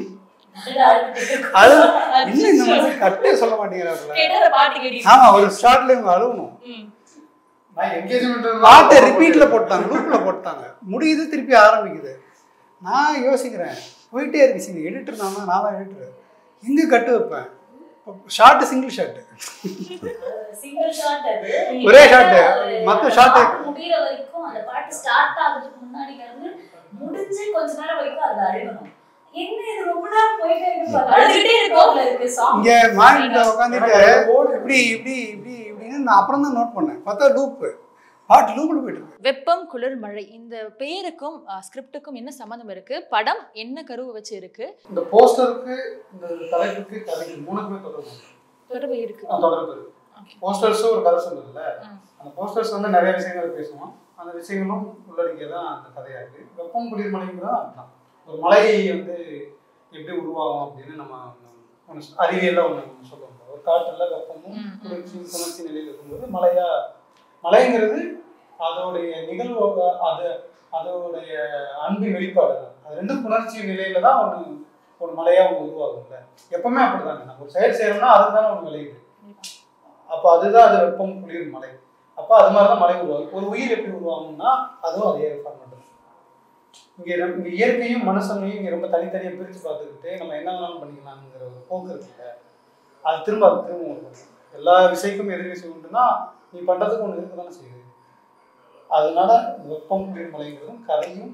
Speaker 5: அது இன்னும் இந்த மாதிரி கட்டே சொல்ல மாட்டேங்கிறாப்புல
Speaker 1: கேட்டா பாட்டு கேட்டு
Speaker 5: ஆமா ஒரு ஷார்ட்ல இவங்க அழுவணும்
Speaker 4: நான் என்கேஜ்மெண்ட்
Speaker 5: பாட்டை ரிப்பீட்ல போட்டாங்க லூப்ல போட்டாங்க முடியுது திருப்பி ஆரம்பிக்குது நான் யோசிக்கிறேன் போயிட்டே இருக்கு சீன் எடிட்டர் நான் தான் நான் தான் எடிட்டர் எங்க கட்டு வைப்பேன் short single short
Speaker 3: single shot அது
Speaker 5: ஒரே shot.
Speaker 3: ஒரு
Speaker 5: மத்த shot.
Speaker 3: பாட்டு முடியிற வரைக்கும் அந்த பாட்டு ஸ்டார்ட் ஆகுறதுக்கு முன்னாடில இருந்து முடிஞ்சு கொஞ்ச நேரம் வரைக்கும் அது அழுகணும் என்ன இது ரொம்ப நேரம் போயிட்டே இருக்கு அழுதுகிட்டே இருக்கும் இருக்கு சாங்
Speaker 5: இங்க மானிட்டர்ல உட்காந்துட்டு இப்படி இப்படி இப்படி இப்படின்னு நான் அப்புறம் தான் நோட் பண்ணேன் பார்த்தா லூப்பு பாட்டு லூப்பில் போயிட்டு இருக்கு
Speaker 1: வெப்பம் குளிர் மழை இந்த பேருக்கும் ஸ்கிரிப்டுக்கும் என்ன சம்மந்தம் இருக்கு படம் என்ன கருவை வச்சு இருக்கு
Speaker 4: இந்த போஸ்டருக்கு இந்த தலைப்புக்கு கதைக்கு மூணுக்குமே தொடர்பு உண்டு.
Speaker 1: தொடர்பு இருக்கு
Speaker 4: ஆ, தொடர்பு இருக்கு போஸ்டர்ஸும் ஒரு கதை சொல்லுதுல்ல
Speaker 1: ம்.
Speaker 4: அந்த போஸ்டர்ஸ் வந்து நிறைய விஷயங்கள் பேசுவோம் அந்த விஷயங்களும் உள்ளடக்கிய தான் அந்த கதையா இருக்கு வெப்பம் குளிர் மலைங்கிறது அதுதான் ஒரு மலை வந்து எப்படி உருவாகும் அப்படின்னு நம்ம ஒன்று அறிவியல்ல ஒன்று சொல்லுவோம் ஒரு காற்றுல வெப்பமும்
Speaker 1: ம், ம்.
Speaker 4: குளிர்ச்சியும் குளிர்ச்சி நிலையில் இருக்கும்போது மலையா மலைங்கிறது அதோடைய நிகழ்வு அது அதோடைய அன்பின் வெளிப்பாடு தான் அது ரெண்டும் புணர்ச்சி நிலையில தான் ஒன்று ஒரு மலையா ஒன்று உருவாகும்ல எப்பவுமே அப்படிதாங்க நம்ம ஒரு செயல் செய்யறோம்னா அதுதானே ஒன்று விளையுது அப்போ அதுதான் அது வெப்பம் குளிர் மலை அப்போ அது மாதிரி தான் மலை உருவாகும் ஒரு உயிர் எப்படி உருவாகும்னா அதுவும் அதே ஃபார்மேட் தான் இங்கே நம்ம- இங்கே இயற்கையும் மனுஷனையும் இங்கே ரொம்ப தனித்தனியாக பிரித்து பார்த்துக்கிட்டு நம்ம என்ன வேணாலும் பண்ணிக்கலாம்ங்கிற ஒரு போக்கு இருக்குல்ல அது திரும்ப அது திரும்ப வரும். எல்லா விஷயக்கும் எதிர் விஷயம் உண்டுன்னா நீ பண்ணுறதுக்கு ஒன்று இருக்க தானே செய்யுது அதனால வெப்பம் குளிர் மலைங்கிறதும் கதையும்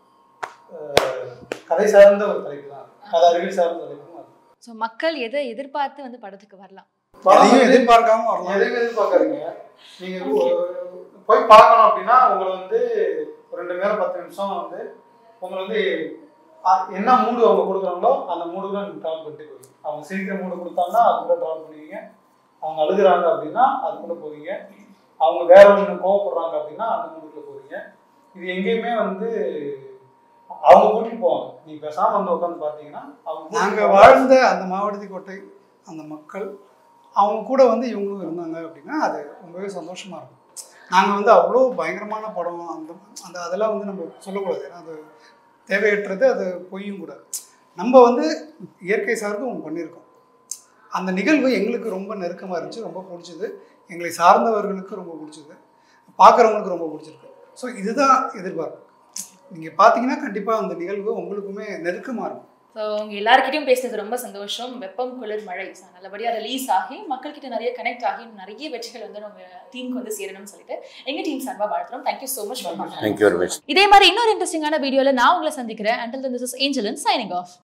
Speaker 4: அஹ், கதை சார்ந்த ஒரு தலைப்பு தான் கதை அறிவியல் சார்ந்த தலைப்பும் அது
Speaker 1: ஸோ மக்கள் எதை எதிர்பார்த்து வந்து படத்துக்கு வரலாம்
Speaker 5: எதையும் எதிர்பார்க்காம வரலாம்
Speaker 4: எதையும் எதிர்பார்க்காதீங்க நீங்க ஒரு- போய் பார்க்கணும் அப்படின்னா உங்களை வந்து ஒரு ரெண்டு மணி நேரம் பத்து நிமிஷம் வந்து உங்களை வந்து அ- என்ன மூடு அவங்க கொடுக்குறாங்களோ அந்த மூடுல நீங்க ட்ராவல் பண்ணிட்டு போவீங்க அவங்க சிரிக்கிற மூடு கொடுத்தாங்கன்னா அது கூட ட்ராவல் பண்ணுவீங்க அவங்க அழுகுறாங்க அப்படின்னா அது கூட போவீங்க அவங்க வேற ஒன்று கோவப்படுறாங்க அப்படின்னா அந்த மூடுக்குள்ள போவீங்க இது எங்கேயுமே வந்து அவங்க கூட்டிட்டு போவாங்க நீங்க பேசாம வந்து உட்காந்து பார்த்தீங்கன்னா அவங்க கூட்டிட்டு
Speaker 5: நாங்கள்
Speaker 4: போவாங்க.
Speaker 5: வாழ்ந்த அந்த மாவட்டத்தி கோட்டை அந்த மக்கள் அவங்க கூட வந்து இவங்களும் இருந்தாங்க அப்படின்னா அது ரொம்பவே சந்தோஷமா இருக்கும் நாங்கள் வந்து அவ்வளோ பயங்கரமான படம் அந்த அந்த அதெல்லாம் வந்து நம்ம சொல்லக்கூடாது ஏன்னா அது தேவையற்றது அது பொய்யும் கூட நம்ம வந்து இயற்கை சார்ந்து ஒன்று பண்ணியிருக்கோம் அந்த நிகழ்வு எங்களுக்கு ரொம்ப நெருக்கமாக இருந்துச்சு ரொம்ப பிடிச்சது எங்களை சார்ந்தவர்களுக்கு ரொம்ப பிடிச்சது பார்க்குறவங்களுக்கு ரொம்ப பிடிச்சிருக்கு ஸோ இதுதான் எதிர்பார்ப்பு நீங்கள் பார்த்தீங்கன்னா கண்டிப்பாக அந்த நிகழ்வு உங்களுக்குமே நெருக்கமாக இருக்கும்
Speaker 1: ஸோ உங்க எல்லாருக்கிட்டையும் பேசுனது ரொம்ப சந்தோஷம் வெப்பம் குளிர் மழை ஸோ நல்லபடியாக ரிலீஸ் ஆகி மக்கள்கிட்ட நிறைய கனெக்ட் ஆகி நிறைய வெற்றிகள் வந்து நம்ம டீமுக்கு வந்து சேரணும்னு சொல்லிட்டு எங்க டீம் சார்பாக வாழ்த்துறோம் thank you so much
Speaker 2: thank you very much
Speaker 1: இதே மாதிரி இன்னொரு இன்ட்ரெஸ்டிங்கான வீடியோல நான் உங்களை சந்திக்கிறேன் until this is Angelan signing of